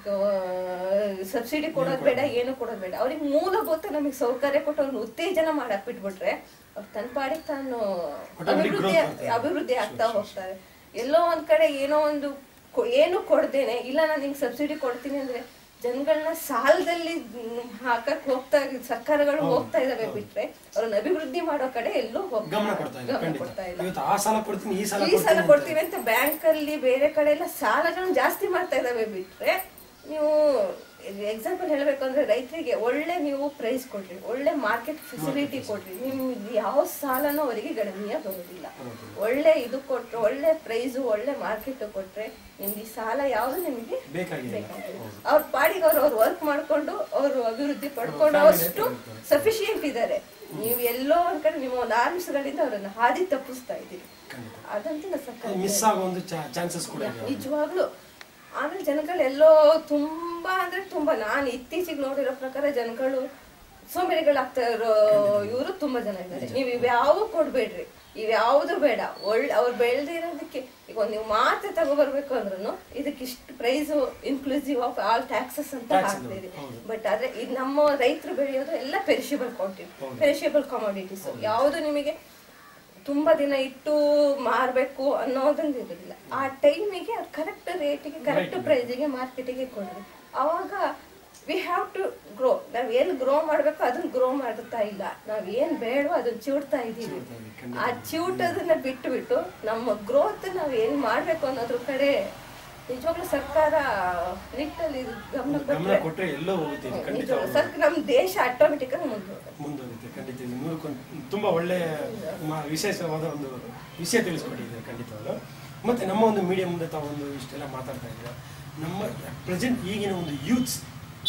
Speaker 2: ಸಬ್ಸಿಡಿ ಕೊಡೋದ್ ಬೇಡ ಏನು ಕೊಡೋದ್ ಬೇಡ ಅವ್ರಿಗೆ ಮೂಲಭೂತ ನಮಗೆ ಸೌಕರ್ಯ ಕೊಟ್ಟು ಅವ್ರನ್ನ ಉತ್ತೇಜನ ಮಾಡಕ್ ಬಿಟ್ಬಿಟ್ರೆ ಅವ್ರು ತನ್ನ ಪಾಡಿಗೆ ತಾನು
Speaker 1: Automatic
Speaker 2: ಅಭಿವೃದ್ಧಿ
Speaker 1: growth ಮಾಡ್ತಾರೆ.
Speaker 2: ಅಭಿವೃದ್ಧಿ ಆಗ್ತಾ ಹೋಗ್ತಾರೆ ಎಲ್ಲೋ ಒಂದ್ ಕಡೆ ಏನೋ ಒಂದು ಕೊ- ಏನು ಕೊಡ್ದೇನೆ ಇಲ್ಲ ನಾನು ನಿಂಗೆ ಸಬ್ಸಿಡಿ ಕೊಡ್ತೀನಿ ಅಂದ್ರೆ ಜನಗಳನ್ನ ಸಾಲದಲ್ಲಿ ಮ್, ಹಾಕಕ್ ಹೋಗ್ತಾ ಸರ್ಕಾರಗಳು ಹೋಗ್ತಾ ಇದಾವೆ ಬಿಟ್ರೆ ಅವ್ರನ್ನ ಅಭಿವೃದ್ಧಿ ಮಾಡೋ ಕಡೆ ಎಲ್ಲೂ ಹೋಗ್ತಾ
Speaker 1: ಗಮನ ಕೊಡ್ತಾ ಇಲ್ಲ
Speaker 2: ಗಮನ
Speaker 1: ಖಂಡಿತ
Speaker 2: ಕೊಡ್ತಾ ಇಲ್ಲ
Speaker 1: ಇವತ್ತು ಆ ಸಾಲ ಕೊಡ್ತೀನಿ ಈ ಸಾಲ
Speaker 2: ಈ ಸಲ
Speaker 1: ಕೊಡ್ತೀನಿ
Speaker 2: ಕೊಡ್ತೀವಿ ಅಂತ ಬ್ಯಾಂಕ್ ಅಲ್ಲಿ ಬೇರೆ ಕಡೆ ಎಲ್ಲ ಸಾಲಗಳನ್ನ ಜಾಸ್ತಿ ಮಾಡ್ತಾ ಇದಾವೆ ಬಿಟ್ರೆ ನೀವು ಎಕ್ಸಾಂಪಲ್ ಹೇಳ್ಬೇಕು ಅಂದ್ರೆ ರೈತರಿಗೆ ಒಳ್ಳೆ ನೀವು ಪ್ರೈಸ್ ಕೊಡ್ರಿ ಒಳ್ಳೆ ಮಾರ್ಕೆಟ್ ಫೆಸಿಲಿಟಿ ಕೊಡ್ರಿ ನಿಮ್ಗೆ ಯಾವ ಸಾಲನೂ ಅವರಿಗೆ ಗಣನೀಯ ಬರೋದಿಲ್ಲ ಒಳ್ಳೆ ಇದು ಕೊಟ್ರೆ ಒಳ್ಳೆ ಪ್ರೈಸ್ ಒಳ್ಳೆ ಮಾರ್ಕೆಟ್ ಕೊಟ್ರೆ ನಿಮ್ಗೆ ಈ ಸಾಲ ಯಾವ್ದು ನಿಮಗೆ
Speaker 1: ಬೇಕಾಗಿಲ್ಲ
Speaker 2: ಬೇಕಾಗಿಲ್ಲ ಅವ್ರ ಪಾಡಿಗೆ ಅವ್ರು ಅವ್ರು ವರ್ಕ್ ಮಾಡ್ಕೊಂಡು ಅವರು ಅಭಿವೃದ್ಧಿ ಪಡ್ಕೊಂಡು ಅಷ್ಟು ಸಫಿಶಿಯೆಂಟ್ ಇದ್ದಾರೆ ನೀವು ಎಲ್ಲೋ ಒಂದ್ ಕಡೆ ನಿಮ್ಮ ಒಂದು ಆರ್ಮ್ಸ್ ಗಳಿಂದ ಅವರನ್ನ ಹಾದಿ ತಪ್ಪಿಸ್ತಾ ಇದ್ದೀರಿ ಅದಂತೂ ನಾ ಸಕ್ಕ
Speaker 1: ಮಿಸ್ ಆಗೋ ಒಂದು ಚಾನ್ಸಸ್ ಕೂಡ ಇದೆ
Speaker 2: ನಿಜವಾಗ್ಲು ಆಮೇಲೆ ಜನಗಳು ಎಲ್ಲೋ ತುಂಬಾ ಅಂದ್ರೆ ತುಂಬಾ ನಾನು ಇತ್ತೀಚೆಗೆ ನೋಡಿರೋ ಪ್ರಕಾರ ಜನಗಳು ಸೋಂಬೇರಿಗಳಾಗ್ತಾ ಇರೋ ಇವರು ತುಂಬಾ ಜನ ಇದ್ದಾರೆ ನೀವು ಇವ್ಯಾವ ಕೊಡ್ಬೇಡ್ರಿ ಇವ್ಯಾವುದು ಬೇಡ ಒಳ್ಳೆ ಅವ್ರು ಬೆಳ್ದಿರೋದಕ್ಕೆ ಈಗ ಒಂದ್ ನೀವು ಮಾತ್ರ ತಗೋಬರ್ಬೇಕು ಅಂದ್ರೂ ಇದಕ್ಕೆ ಇಷ್ಟು price inclusive of all taxes ಅಂತ ಹಾಕ್ತಿದೆ ಬಟ್ ಆದ್ರೆ ಇದು ನಮ್ಮ ರೈತರು ಬೆಳೆಯೋದು ಎಲ್ಲ ಪೆರಿಷಿಬಲ್ ಕ್ವಾಂಟಿಟಿ ಪೆರಿಷಿಬಲ್ ಕಮಾಡಿಟೀಸ್ ಯಾವುದು ನಿಮಗೆ ತುಂಬಾ ದಿನ ಇಟ್ಟು ಮಾರ್ಬೇಕು ಅನ್ನೋದೊಂದು ಇರೋದಿಲ್ಲ ಆ ಟೈಮಿಗೆ ಕರೆಕ್ಟ್ ರೇಟಿಗೆ ಕರೆಕ್ಟ್ ಪ್ರೈಸಿಗೆ ಮಾರ್ಕೆಟಿಗೆ ಕೊಡ್ರಿ ಅವಾಗ ವಿ ಹ್ಯಾವ್ ಟು ಗ್ರೋ ನಾವ್ ಏನ್ ಗ್ರೋ ಮಾಡ್ಬೇಕು ಅದನ್ನ ಗ್ರೋ ಮಾಡುತ್ತಾ ಇಲ್ಲ ನಾವ್ ಏನ್ ಬೇಡವೋ ಅದನ್ನ ಚಿವುಡ್ತಾ ಇದೀವಿ ಆ ಚಿವುಟದನ್ನ ಬಿಟ್ಟು ಬಿಟ್ಟು ನಮ್ಮ ಗ್ರೋತ್ ನಾವ್ ಏನ್ ಮಾಡ್ಬೇಕು ಅನ್ನೋದ್ರ ಕಡೆ ನಿಜವಾಗ್ಲೂ ಸರ್ಕಾರ ನಿಟ್ಟಲ್ಲಿ ಗಮನ
Speaker 1: ಗಮನ
Speaker 2: ಕೊಟ್ರೆ
Speaker 1: ಕೊಟ್ರೆ ಎಲ್ಲೋ ಹೋಗುತ್ತೆ ಇದು ಖಂಡಿತ
Speaker 2: ನಿಜವಾಗ್ಲೂ ಸರ್ ನಮ್ ದೇಶ ಆಟೋಮೆಟಿಕ್ ಆಗಿ ಮುಂದೆ
Speaker 1: ಮುಂದುವರಿಯುತ್ತೆ ಖಂಡಿತ ಇದು ನೂರಕ್ಕೊಂದು ತುಂಬಾ ಒಳ್ಳೆ ಮ- ವಿಶೇಷವಾದ ಒಂದು ವಿಷಯ ತಿಳಿಸ್ಕೊಟ್ಟಿದ್ದೀರಿ ಖಂಡಿತವಾಗ್ಲು ಮತ್ತೆ ನಮ್ಮ ಒಂದು ಮೀಡಿಯಾ ಮುಂದೆ ತಾವು ಒಂದು ಇಷ್ಟೆಲ್ಲ ಮಾತಾಡ್ತಾ ಇದ್ದೀರಾ ನಮ್ಮ ಪ್ರೆಸೆಂಟ್ ಈಗಿನ ಒಂದು ಯೂತ್ಸ್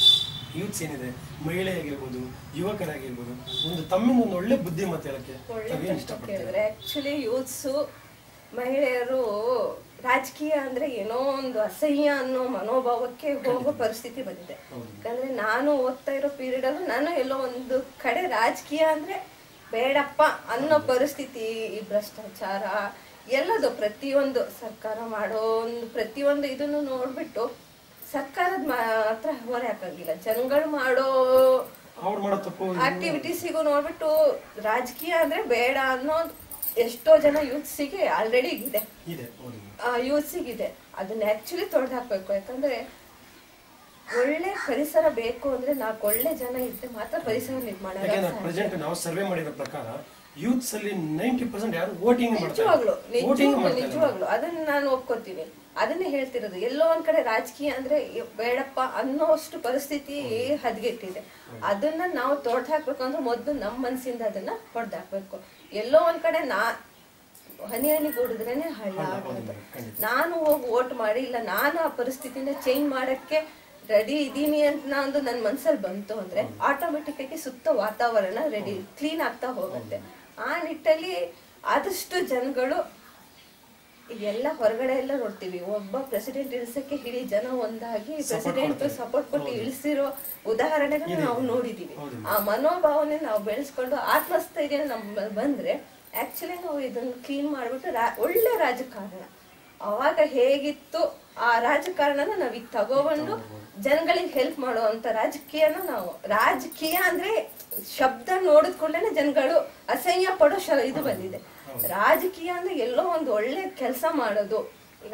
Speaker 1: ಯೂತ್ಸ್ ಏನಿದೆ ಮಹಿಳೆಯಾಗಿರ್ಬೋದು ಯುವಕರಾಗಿರ್ಬೋದು ಒಂದು ತಮ್ಮಿಂದ ಒಂದು ಒಳ್ಳೆ ಬುದ್ಧಿಮತ್ತೆ ಹೇಳಕ್ಕೆ
Speaker 2: ಒಳ್ಳೆ
Speaker 1: ತಾವೇನು
Speaker 2: ಪ್ರಶ್ನೆ
Speaker 1: ಇಷ್ಟಪಡ್ತೀರಾ
Speaker 2: ಕೇಳಿದ್ರೆ ಆಕ್ಚುಲಿ ಯೂತ್ಸು ಮಹಿಳೆಯರು ರಾಜಕೀಯ ಅಂದ್ರೆ ಏನೋ ಒಂದು ಅಸಹ್ಯ ಅನ್ನೋ ಮನೋಭಾವಕ್ಕೆ ಹೋಗೋ ಪರಿಸ್ಥಿತಿ ಬಂದಿದೆ ಯಾಕಂದ್ರೆ ನಾನು ಓದ್ತಾ ಇರೋ ಪೀರಿಯಡ್ ಅಲ್ಲೂ ನಾನು ಎಲ್ಲೋ ಒಂದು ಕಡೆ ರಾಜಕೀಯ ಅಂದ್ರೆ ಬೇಡಪ್ಪ ಅನ್ನೋ ಪರಿಸ್ಥಿತಿ ಈ ಭ್ರಷ್ಟಾಚಾರ ಎಲ್ಲದು ಪ್ರತಿಯೊಂದು ಸರ್ಕಾರ ಮಾಡೋ ಒಂದು ಪ್ರತಿಯೊಂದು ಇದನ್ನು ನೋಡ್ಬಿಟ್ಟು ಸರ್ಕಾರದ ಮಾತ್ರ ಹೊರೆ ಹಾಕಂಗಿಲ್ಲ ಜನಗಳು ಮಾಡೋ
Speaker 1: ಅವ್ರು ಮಾಡೋ ತಪ್ಪು
Speaker 2: ಆಕ್ಟಿವಿಟೀಸಿಗೂ ನೋಡ್ಬಿಟ್ಟು ರಾಜಕೀಯ ಅಂದ್ರೆ ಬೇಡ ಅನ್ನೋದು ಎಷ್ಟೋ ಜನ ಯೂತ್ಸಿಗೆ ಆಲ್ರೆಡಿ ಇದೆ
Speaker 1: ಇದೆ ಹೌದು
Speaker 2: ಆ ಯೂತ್ಸಿಗಿದೆ ಅದನ್ನ ಆಕ್ಚುಲಿ ತೊಡೆದು ಹಾಕ್ಬೇಕು ಯಾಕಂದ್ರೆ ಒಳ್ಳೆ ಪರಿಸರ ಬೇಕು ಅಂದ್ರೆ ನಾಲ್ಕು ಒಳ್ಳೆ ಜನ ಇದ್ರೆ ಮಾತ್ರ ಪರಿಸರ ನಿರ್ಮಾಣ ಆಗಕ್ಕೆ
Speaker 1: ಯಾಕೆಂದ್ರೆ
Speaker 2: ಸಾಧ್ಯ.
Speaker 1: ಪ್ರೆಸೆಂಟ್ ನಾವು ಸರ್ವೆ ಮಾಡಿರೋ ಪ್ರಕಾರ ಯೂತ್ಸ್ ಅಲ್ಲಿ ನೈಂಟಿ ಪರ್ಸೆಂಟ್ ಯಾರು ವೋಟಿಂಗ್
Speaker 2: ನಿಜವಾಗ್ಲು
Speaker 1: ವೋಟಿಂಗ್
Speaker 2: ನಿಜವಾಗ್ಲು
Speaker 1: ಮಾಡ್ತಾರೆ
Speaker 2: ನಿಜವಾಗ್ಲು ಅದನ್ನ ನಾನು ಒಪ್ಕೋತೀನಿ ಅದನ್ನೇ ಹೇಳ್ತಿರೋದು ಎಲ್ಲೋ ಒಂದ್ ಕಡೆ ರಾಜಕೀಯ ಅಂದ್ರೆ ಇ- ಬೇಡಪ್ಪ ಅನ್ನೋಷ್ಟು ಪರಿಸ್ಥಿತಿ ಹದಗೆಟ್ಟಿದೆ ಅದನ್ನ ನಾವು ತೊಡೆದು ಹಾಕ್ಬೇಕು ಅಂದ್ರೆ ಮೊದಲು ನಮ್ಮ ಮನಸ್ಸಿಂದ ಅದನ್ನ ಹೊಡೆದು ಹಾಕ್ಬೇಕು ಎಲ್ಲೋ ಒಂದ್ ಕಡೆ ನಾ ಹನಿ ಹನಿ ಕೂಡಿದ್ರೇನೆ ಹಳ್ಳ ಆಗೋದು ನಾನು ಹೋಗಿ ವೋಟ್ ಮಾಡಿ ಇಲ್ಲ ನಾನು ಆ ಪರಿಸ್ಥಿತಿನ ಚೇಂಜ್ ಮಾಡಕ್ಕೆ ರೆಡಿ ಇದೀನಿ ಅಂತ ಒಂದು ನನ್ನ ಮನ್ಸಲ್ಲಿ ಬಂತು ಅಂದ್ರೆ ಆಟೋಮೆಟಿಕ್ ಆಗಿ ಸುತ್ತ ವಾತಾವರಣ ರೆಡಿ ಕ್ಲೀನ್ ಆಗ್ತಾ ಹೋಗುತ್ತೆ ಆ ನಿಟ್ಟಲ್ಲಿ ಆದಷ್ಟು ಜನಗಳು ಈಗೆಲ್ಲ ಹೊರಗಡೆ ಎಲ್ಲ ನೋಡ್ತೀವಿ ಒಬ್ಬ ಪ್ರೆಸಿಡೆಂಟ್ ಇಳಿಸಕ್ಕೆ ಇಡೀ ಜನ ಒಂದಾಗಿ ಪ್ರೆಸಿಡೆಂಟ್ ಸಪೋರ್ಟ್ ಕೊಟ್ಟು ಇಳಿಸಿರೋ ಉದಾಹರಣೆಗಳನ್ನ ನಾವು ನೋಡಿದೀವಿ ಆ ಮನೋಭಾವನೆ ನಾವು ಬೆಳೆಸ್ಕೊಂಡು ಆತ್ಮಸ್ಥೈರ್ಯ ನಮ್ಮ ಬಂದ್ರೆ ಆಕ್ಚುಲಿ ನಾವು ಇದನ್ನ ಕ್ಲೀನ್ ಮಾಡ್ಬಿಟ್ಟು ರಾ- ಒಳ್ಳೆ ರಾಜಕಾರಣ ಅವಾಗ ಹೇಗಿತ್ತು ಆ ರಾಜಕಾರಣನ ನಾವ್ ಈಗ ತಗೊಬಂದು ಜನಗಳಿಗೆ ಹೆಲ್ಪ್ ಮಾಡುವಂತ ರಾಜಕೀಯನ ನಾವು ರಾಜಕೀಯ ಅಂದ್ರೆ ಶಬ್ದ ನೋಡಿದ ಕೂಡಲೇ ಜನಗಳು ಅಸಹ್ಯ ಪಡೋ ಶ ಇದು ಬಂದಿದೆ ರಾಜಕೀಯ ಅಂದ್ರೆ ಎಲ್ಲೋ ಒಂದು ಒಳ್ಳೆ ಕೆಲಸ ಮಾಡೋದು ಈಗ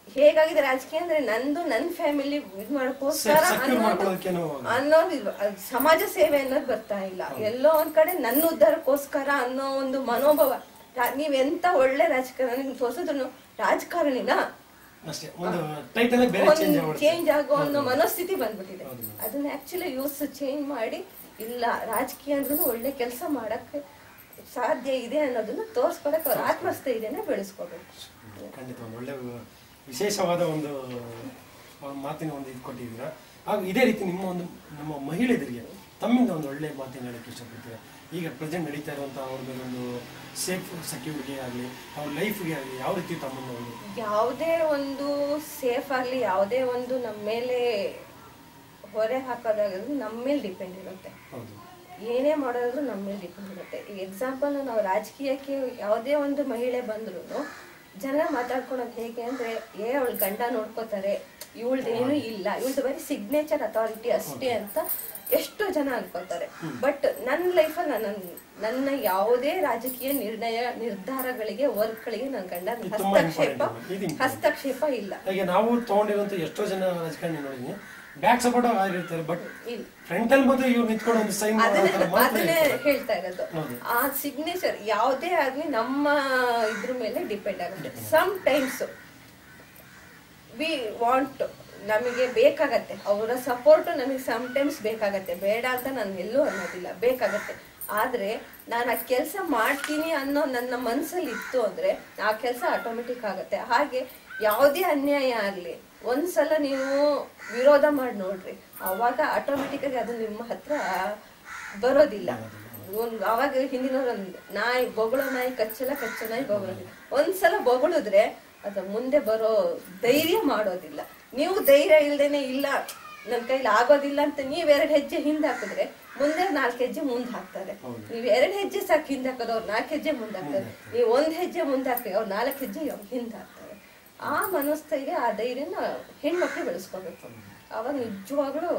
Speaker 2: ಹೇಗಾಗಿದೆ ರಾಜಕೀಯ ಅಂದ್ರೆ ನಂದು ನನ್ನ ಫ್ಯಾಮಿಲಿ ಇದು ಮಾಡೋಕ್ಕೋಸ್ಕರ
Speaker 1: ಸೆಕ್ಯೂರ್
Speaker 2: ಅನ್ನೋದು
Speaker 1: ಮಾಡ್ಕೊಳ್ಳೋದಕ್ಕೇನು
Speaker 2: ಅನ್ನೋದು ಇದು- ಅದು ಸಮಾಜ ಸೇವೆ ಅನ್ನೋದು ಬರ್ತಾ ಇಲ್ಲ ಎಲ್ಲೋ ಒಂದ್ ಕಡೆ ನನ್ನ ಉದ್ಧಾರಕ್ಕೋಸ್ಕರ ಅನ್ನೋ ಒಂದು ಮನೋಭಾವ ರಾ- ನೀವೆಂತ ಒಳ್ಳೆ ರಾಜಕಾರಣಿ ತೋರಿಸಿದ್ರು ರಾಜಕಾರಣಿನ
Speaker 1: ಅಷ್ಟೇ ಒಂದು ಟೈಟಲ್ ಬೇರೆ ಚೇಂಜ್
Speaker 2: ಒಂದು
Speaker 1: ಆಗ್ಬಿಡುತ್ತೆ
Speaker 2: ಚೇಂಜ್ ಆಗೋ ಒಂದು ಮನಸ್ಥಿತಿ ಬಂದ್ಬಿಟ್ಟಿದೆ
Speaker 1: ಹೌದು madam.
Speaker 2: ಅದನ್ನ ಆಕ್ಚುಲಿ ಯೂಸ್ ಚೇಂಜ್ ಮಾಡಿ ಇಲ್ಲ ರಾಜಕೀಯ ಅಂದ್ರೂ ಒಳ್ಳೆ ಕೆಲಸ ಮಾಡಕ್ಕೆ ಸಾಧ್ಯ ಇದೆ ಅನ್ನೋದನ್ನ ತೋರ್ಸ್ಕೊಡಕ್ಕೆ ಅವ್ರ ಆತ್ಮಸ್ಥೈರ್ಯನ ಬೆಳೆಸ್ಕೋಬೇಕು
Speaker 1: ಖಂಡಿತ ಒಂದು ಒಳ್ಳೆ ವಿಶೇಷವಾದ ಒಂದು ಆ, ಮಾತಿನ ಒಂದು ಇದು ಕೊಟ್ಟಿದ್ದೀರಾ ಹಾಗೂ ಇದೇ ರೀತಿ ನಿಮ್ಮ ಒಂದು ನಮ್ಮ ಮಹಿಳೆಯರಿಗೆ ತಮ್ಮಿಂದ ಒಂದು ಒಳ್ಳೆ ಮಾತಿನ ಹೇಳಕ್ಕೆ ಇಷ್ಟಪಡ್ತೀರಾ ಈಗ ಪ್ರೆಸೆಂಟ್ ನಡೀತಾ ಇರುವಂತಹ ಅವ್ರ ಮೇಲೆ ಒಂದು ಸೇಫ್ ಸೆಕ್ಯೂರಿಟಿ ಆಗಲಿ ಅವ್ರ ಲೈಫ್ಗೆ ಆಗಲಿ ಯಾವ ರೀತಿ ತಮ್ಮನ್ನು ಒಂದು
Speaker 2: ಯಾವುದೇ ಒಂದು ಸೇಫ್ ಆಗಲಿ ಯಾವುದೇ ಒಂದು ನಮ್ಮ ಮೇಲೆ ಹೊರೆ ಹಾಕೋದಾಗಿದ್ರು ನಮ್ಮ ಮೇಲೆ ಡಿಪೆಂಡ್ ಇರುತ್ತೆ
Speaker 1: ಹೌದು
Speaker 2: ಏನೇ ಮಾಡೋದಾದ್ರೂ ನಮ್ಮ ಮೇಲೆ ಡಿಪೆಂಡ್ ಇರುತ್ತೆ ಈಗ ಎಕ್ಸಾಂಪಲ್ ನಾವು ರಾಜಕೀಯಕ್ಕೆ ಯಾವುದೇ ಒಂದು ಮಹಿಳೆ ಬಂದ್ರು ಜನ ಮಾತಾಡ್ಕೊಳೋದು ಹೇಗೆ ಅಂದ್ರೆ ಏ ಅವಳು ಗಂಡ ನೋಡ್ಕೋತಾರೆ ಇವಳ್ದು ಏನೂ ಇಲ್ಲ ಇವಳ್ದು ಬರೀ ಸಿಗ್ನೇಚರ್ ಅಥಾರಿಟಿ ಅಷ್ಟೇ ಅಂತ ಎಷ್ಟು ಜನ ಅನ್ಕೋತಾರೆ ಬಟ್ ನನ್ನ ಲೈಫಲ್ಲಿ ನನ್ನ ನನ್ನ ಯಾವುದೇ ರಾಜಕೀಯ ನಿರ್ಣಯ ನಿರ್ಧಾರಗಳಿಗೆ ವರ್ಕ್ಗಳಿಗೆ ನನ್ನ ಗಂಡ
Speaker 1: ಇದು ತುಂಬಾ
Speaker 2: ಹಸ್ತಕ್ಷೇಪ
Speaker 1: important. ಇದು important.
Speaker 2: ಹಸ್ತಕ್ಷೇಪ ಇಲ್ಲ
Speaker 1: ಹಾಗೆ ನಾವು ತಗೊಂಡಿರುವಂತ ಎಷ್ಟೋ ಜನ ರಾಜಕಾರಣಿ ನೋಡಿದ್ವಿ ಬ್ಯಾಕ್ ಸಪೋರ್ಟ್ ಆಗಿರ್ತಾರೆ ಬಟ್
Speaker 2: ಇಲ್ಲ
Speaker 1: ಫ್ರಂಟ್ ಅಲ್ಲಿ ಮಾತ್ರ ಇವ್ರು ನಿಂತ್ಕೊಂಡು ಒಂದು ಸೈನ್
Speaker 2: ಅದನ್ನೇ
Speaker 1: ಮಾಡೋ ಮಾತ್ರ
Speaker 2: ಅದನ್ನೇ
Speaker 1: ಇರ್ತಾರೆ.
Speaker 2: ಹೇಳ್ತಾ ಇರೋದು
Speaker 1: ಹೌದು.
Speaker 2: ಆ ಸಿಗ್ನೇಚರ್ ಯಾವುದೇ ಆಗ್ಲಿ ನಮ್ಮ ಇದ್ರ ಮೇಲೆ ಡಿಪೆಂಡ್ ಆಗುತ್ತೆ ಸಮ್ ಟೈಮ್ಸ್ ವಿ ವಾಂಟ್ ನಮಗೆ ಬೇಕಾಗತ್ತೆ ಅವರ ಸಪೋರ್ಟ್ ನಮಗೆ ಸಮ್ ಟೈಮ್ಸ್ ಬೇಕಾಗತ್ತೆ ಬೇಡ ಅಂತ ನಾನು ಎಲ್ಲೂ ಅನ್ನೋದಿಲ್ಲ ಬೇಕಾಗತ್ತೆ ಆದ್ರೆ ನಾನು ಆ ಕೆಲಸ ಮಾಡ್ತೀನಿ ಅನ್ನೋ ನನ್ನ ಮನಸ್ಸಲ್ಲಿ ಇತ್ತು ಅಂದ್ರೆ ಆ ಕೆಲಸ ಆಟೋಮೆಟಿಕ್ ಆಗುತ್ತೆ ಹಾಗೆ ಯಾವುದೇ ಅನ್ಯಾಯ ಆಗಲಿ ಒಂದ್ಸಲ ನೀವು ವಿರೋಧ ಮಾಡಿ ನೋಡ್ರಿ ಅವಾಗ ಆಟೋಮೆಟಿಕ್ ಆಗಿ ಅದು ನಿಮ್ಮ ಹತ್ರ ಬರೋದಿಲ್ಲ ಒಂದು ಅವಾಗ ಹಿಂದಿನವ್ರು ಒಂದು ನಾಯಿ ಬೊಗಳೋ ನಾಯಿ ಕಚ್ಚಲ ಕಚ್ಚೋ ನಾಯಿ ಬೊಗಳೋದಿಲ್ಲ ಒಂದ್ಸಲ ಬೊಗಳಿದ್ರೆ ಅದು ಮುಂದೆ ಬರೋ ಧೈರ್ಯ ಮಾಡೋದಿಲ್ಲ ನೀವು ಧೈರ್ಯ ಇಲ್ದೇನೆ ಇಲ್ಲ ನನ್ನ ಕೈಲಿ ಆಗೋದಿಲ್ಲ ಅಂತ ನೀವ್ ಎರಡ್ ಹೆಜ್ಜೆ ಹಿಂದೆ ಹಾಕಿದ್ರೆ ಮುಂದೆ ನಾಲ್ಕು ಹೆಜ್ಜೆ ಮುಂದೆ ಹಾಕ್ತಾರೆ ನೀವ್ ಎರಡ್ ಹೆಜ್ಜೆ ಸಾಕು ಹಿಂದೆ ಹಾಕೋದು ಅವ್ರು ನಾಲ್ಕು ಹೆಜ್ಜೆ ಮುಂದೆ ಹಾಕ್ತಾರೆ ನೀವು ಒಂದ್ ಹೆಜ್ಜೆ ಮುಂದೆ ಹಾಕ್ರಿ ಅವ್ರು ನಾಲ್ಕು ಹೆಜ್ಜೆ ಹಿಂದೆ ಹಾಕ್ತಾರೆ ಆ ಮನಸ್ಥೈರ್ಯ ಆ ಧೈರ್ಯನ ಹೆಣ್ಮಕ್ಳು ಬೆಳೆಸ್ಕೋಬೇಕು ಅವಾಗ ನಿಜವಾಗ್ಲೂ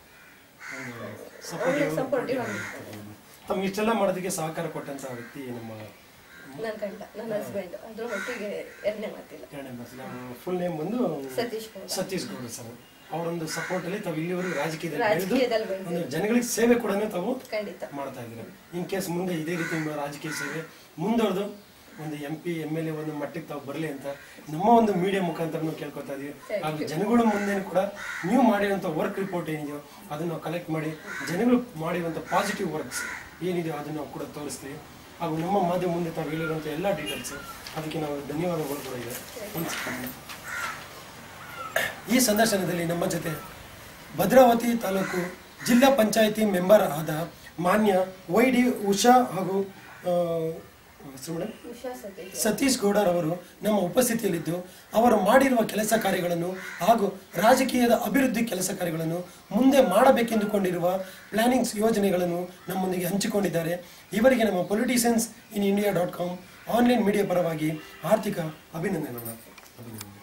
Speaker 2: ಒಳ್ಳೆ ಸಪೋರ್ಟಿವ್ ಆಗಿರ್ತಾರೆ
Speaker 1: ತಮ್ಗೆ ಇಷ್ಟೆಲ್ಲ ಮಾಡೋದಕ್ಕೆ ಸಹಕಾರ ಕೊಟ್ಟಂತ ವ್ಯಕ್ತಿ ನಮ್ಮ
Speaker 2: ನನ್ನ ಗಂಡ ನನ್ನ ಹಸ್ಬೆಂಡ್ ಅದ್ರ ಒಟ್ಟಿಗೆ ಎರಡನೇ ಮಾತಿಲ್ಲ
Speaker 1: ಎರಡನೇ ಬರ್ತೀನಿ ಫುಲ್ ನೇಮ್ ಬಂದು
Speaker 2: ಸತೀಶ್ ಗೌಡ
Speaker 1: ಸತೀಶ್ ಗೌಡ ಸರ್ ಅವರೊಂದು ಸಪೋರ್ಟ್ ಅಲ್ಲಿ ತಾವು ಇಲ್ಲಿವರೆಗೂ ರಾಜಕೀಯದಲ್ಲಿ ಬೆಳೆದು
Speaker 2: ರಾಜಕೀಯದಲ್ಲಿ ಬೆಳೆದು
Speaker 1: ಒಂದು ಜನಗಳಿಗೆ ಸೇವೆ ಕೂಡ ತಾವು
Speaker 2: ಖಂಡಿತ
Speaker 1: ಮಾಡ್ತಾ ಇದ್ದೀರಾ ಇನ್ ಕೇಸ್ ಮುಂದೆ ಇದೇ ರೀತಿ ನಿಮ್ಮ ರಾಜಕೀಯ ಸೇವೆ ಮುಂದುವರೆದು ಒಂದು M P M L A ಒಂದು ಮಟ್ಟಕ್ಕೆ ತಾವು ಬರಲಿ ಅಂತ ನಮ್ಮ ಒಂದು ಮೀಡಿಯಾ ಮುಖಾಂತರ ಕೇಳ್ಕೊತಾ ಇದೀವಿ ಹಾಗೂ ಜನಗಳ ಮುಂದೆ ಕೂಡ ನೀವು ಮಾಡಿರುವಂಥ ವರ್ಕ್ ರಿಪೋರ್ಟ್ ಏನಿದೆಯೋ ಅದನ್ನು ನಾವು ಕಲೆಕ್ಟ್ ಮಾಡಿ ಜನಗಳು ಮಾಡಿರುವಂಥ ಪಾಸಿಟಿವ್ ವರ್ಕ್ಸ್ ಏನಿದೆಯೋ ಅದನ್ನು ನಾವು ಕೂಡ ತೋರಿಸ್ತೀವಿ ಹಾಗೂ ನಮ್ಮ ಮಾಧ್ಯಮ ಮುಂದೆ ತಾವು ಹೇಳಿರುವಂಥ ಎಲ್ಲ ಡೀಟೇಲ್ಸ್ ಅದಕ್ಕೆ ನಾವು ಧನ್ಯವಾದಗಳು ಕೂಡ ಇದೆ ಒಂದು second. ಈ ಸಂದರ್ಶನದಲ್ಲಿ ನಮ್ಮ ಜೊತೆ ಭದ್ರಾವತಿ ತಾಲೂಕು ಜಿಲ್ಲಾ ಪಂಚಾಯಿತಿ ಮೆಂಬರ್ ಆದ ಮಾನ್ಯ ವೈ ಡಿ ಉಷಾ ಹಾಗೂ ಆ, ಹೆಸರು ಮೇಡಮ್
Speaker 2: ಉಷಾ ಸತೀಶ್
Speaker 1: ಸತೀಶ್ ಗೌಡರ್ ಅವರು ನಮ್ಮ ಉಪಸ್ಥಿತಿಯಲ್ಲಿದ್ದು ಅವರು ಮಾಡಿರುವ ಕೆಲಸ ಕಾರ್ಯಗಳನ್ನು ಹಾಗೂ ರಾಜಕೀಯದ ಅಭಿವೃದ್ಧಿ ಕೆಲಸ ಕಾರ್ಯಗಳನ್ನು ಮುಂದೆ ಮಾಡಬೇಕೆಂದುಕೊಂಡಿರುವ ಪ್ಲಾನಿಂಗ್ಸ್ ಯೋಜನೆಗಳನ್ನು ನಮ್ಮೊಂದಿಗೆ ಹಂಚಿಕೊಂಡಿದ್ದಾರೆ ಇವರಿಗೆ ನಮ್ಮ politicians in India dot com online media ಪರವಾಗಿ ಆರ್ಥಿಕ ಅಭಿನಂದನೆಗಳನ್ನು ಅಭಿನಂದನೆ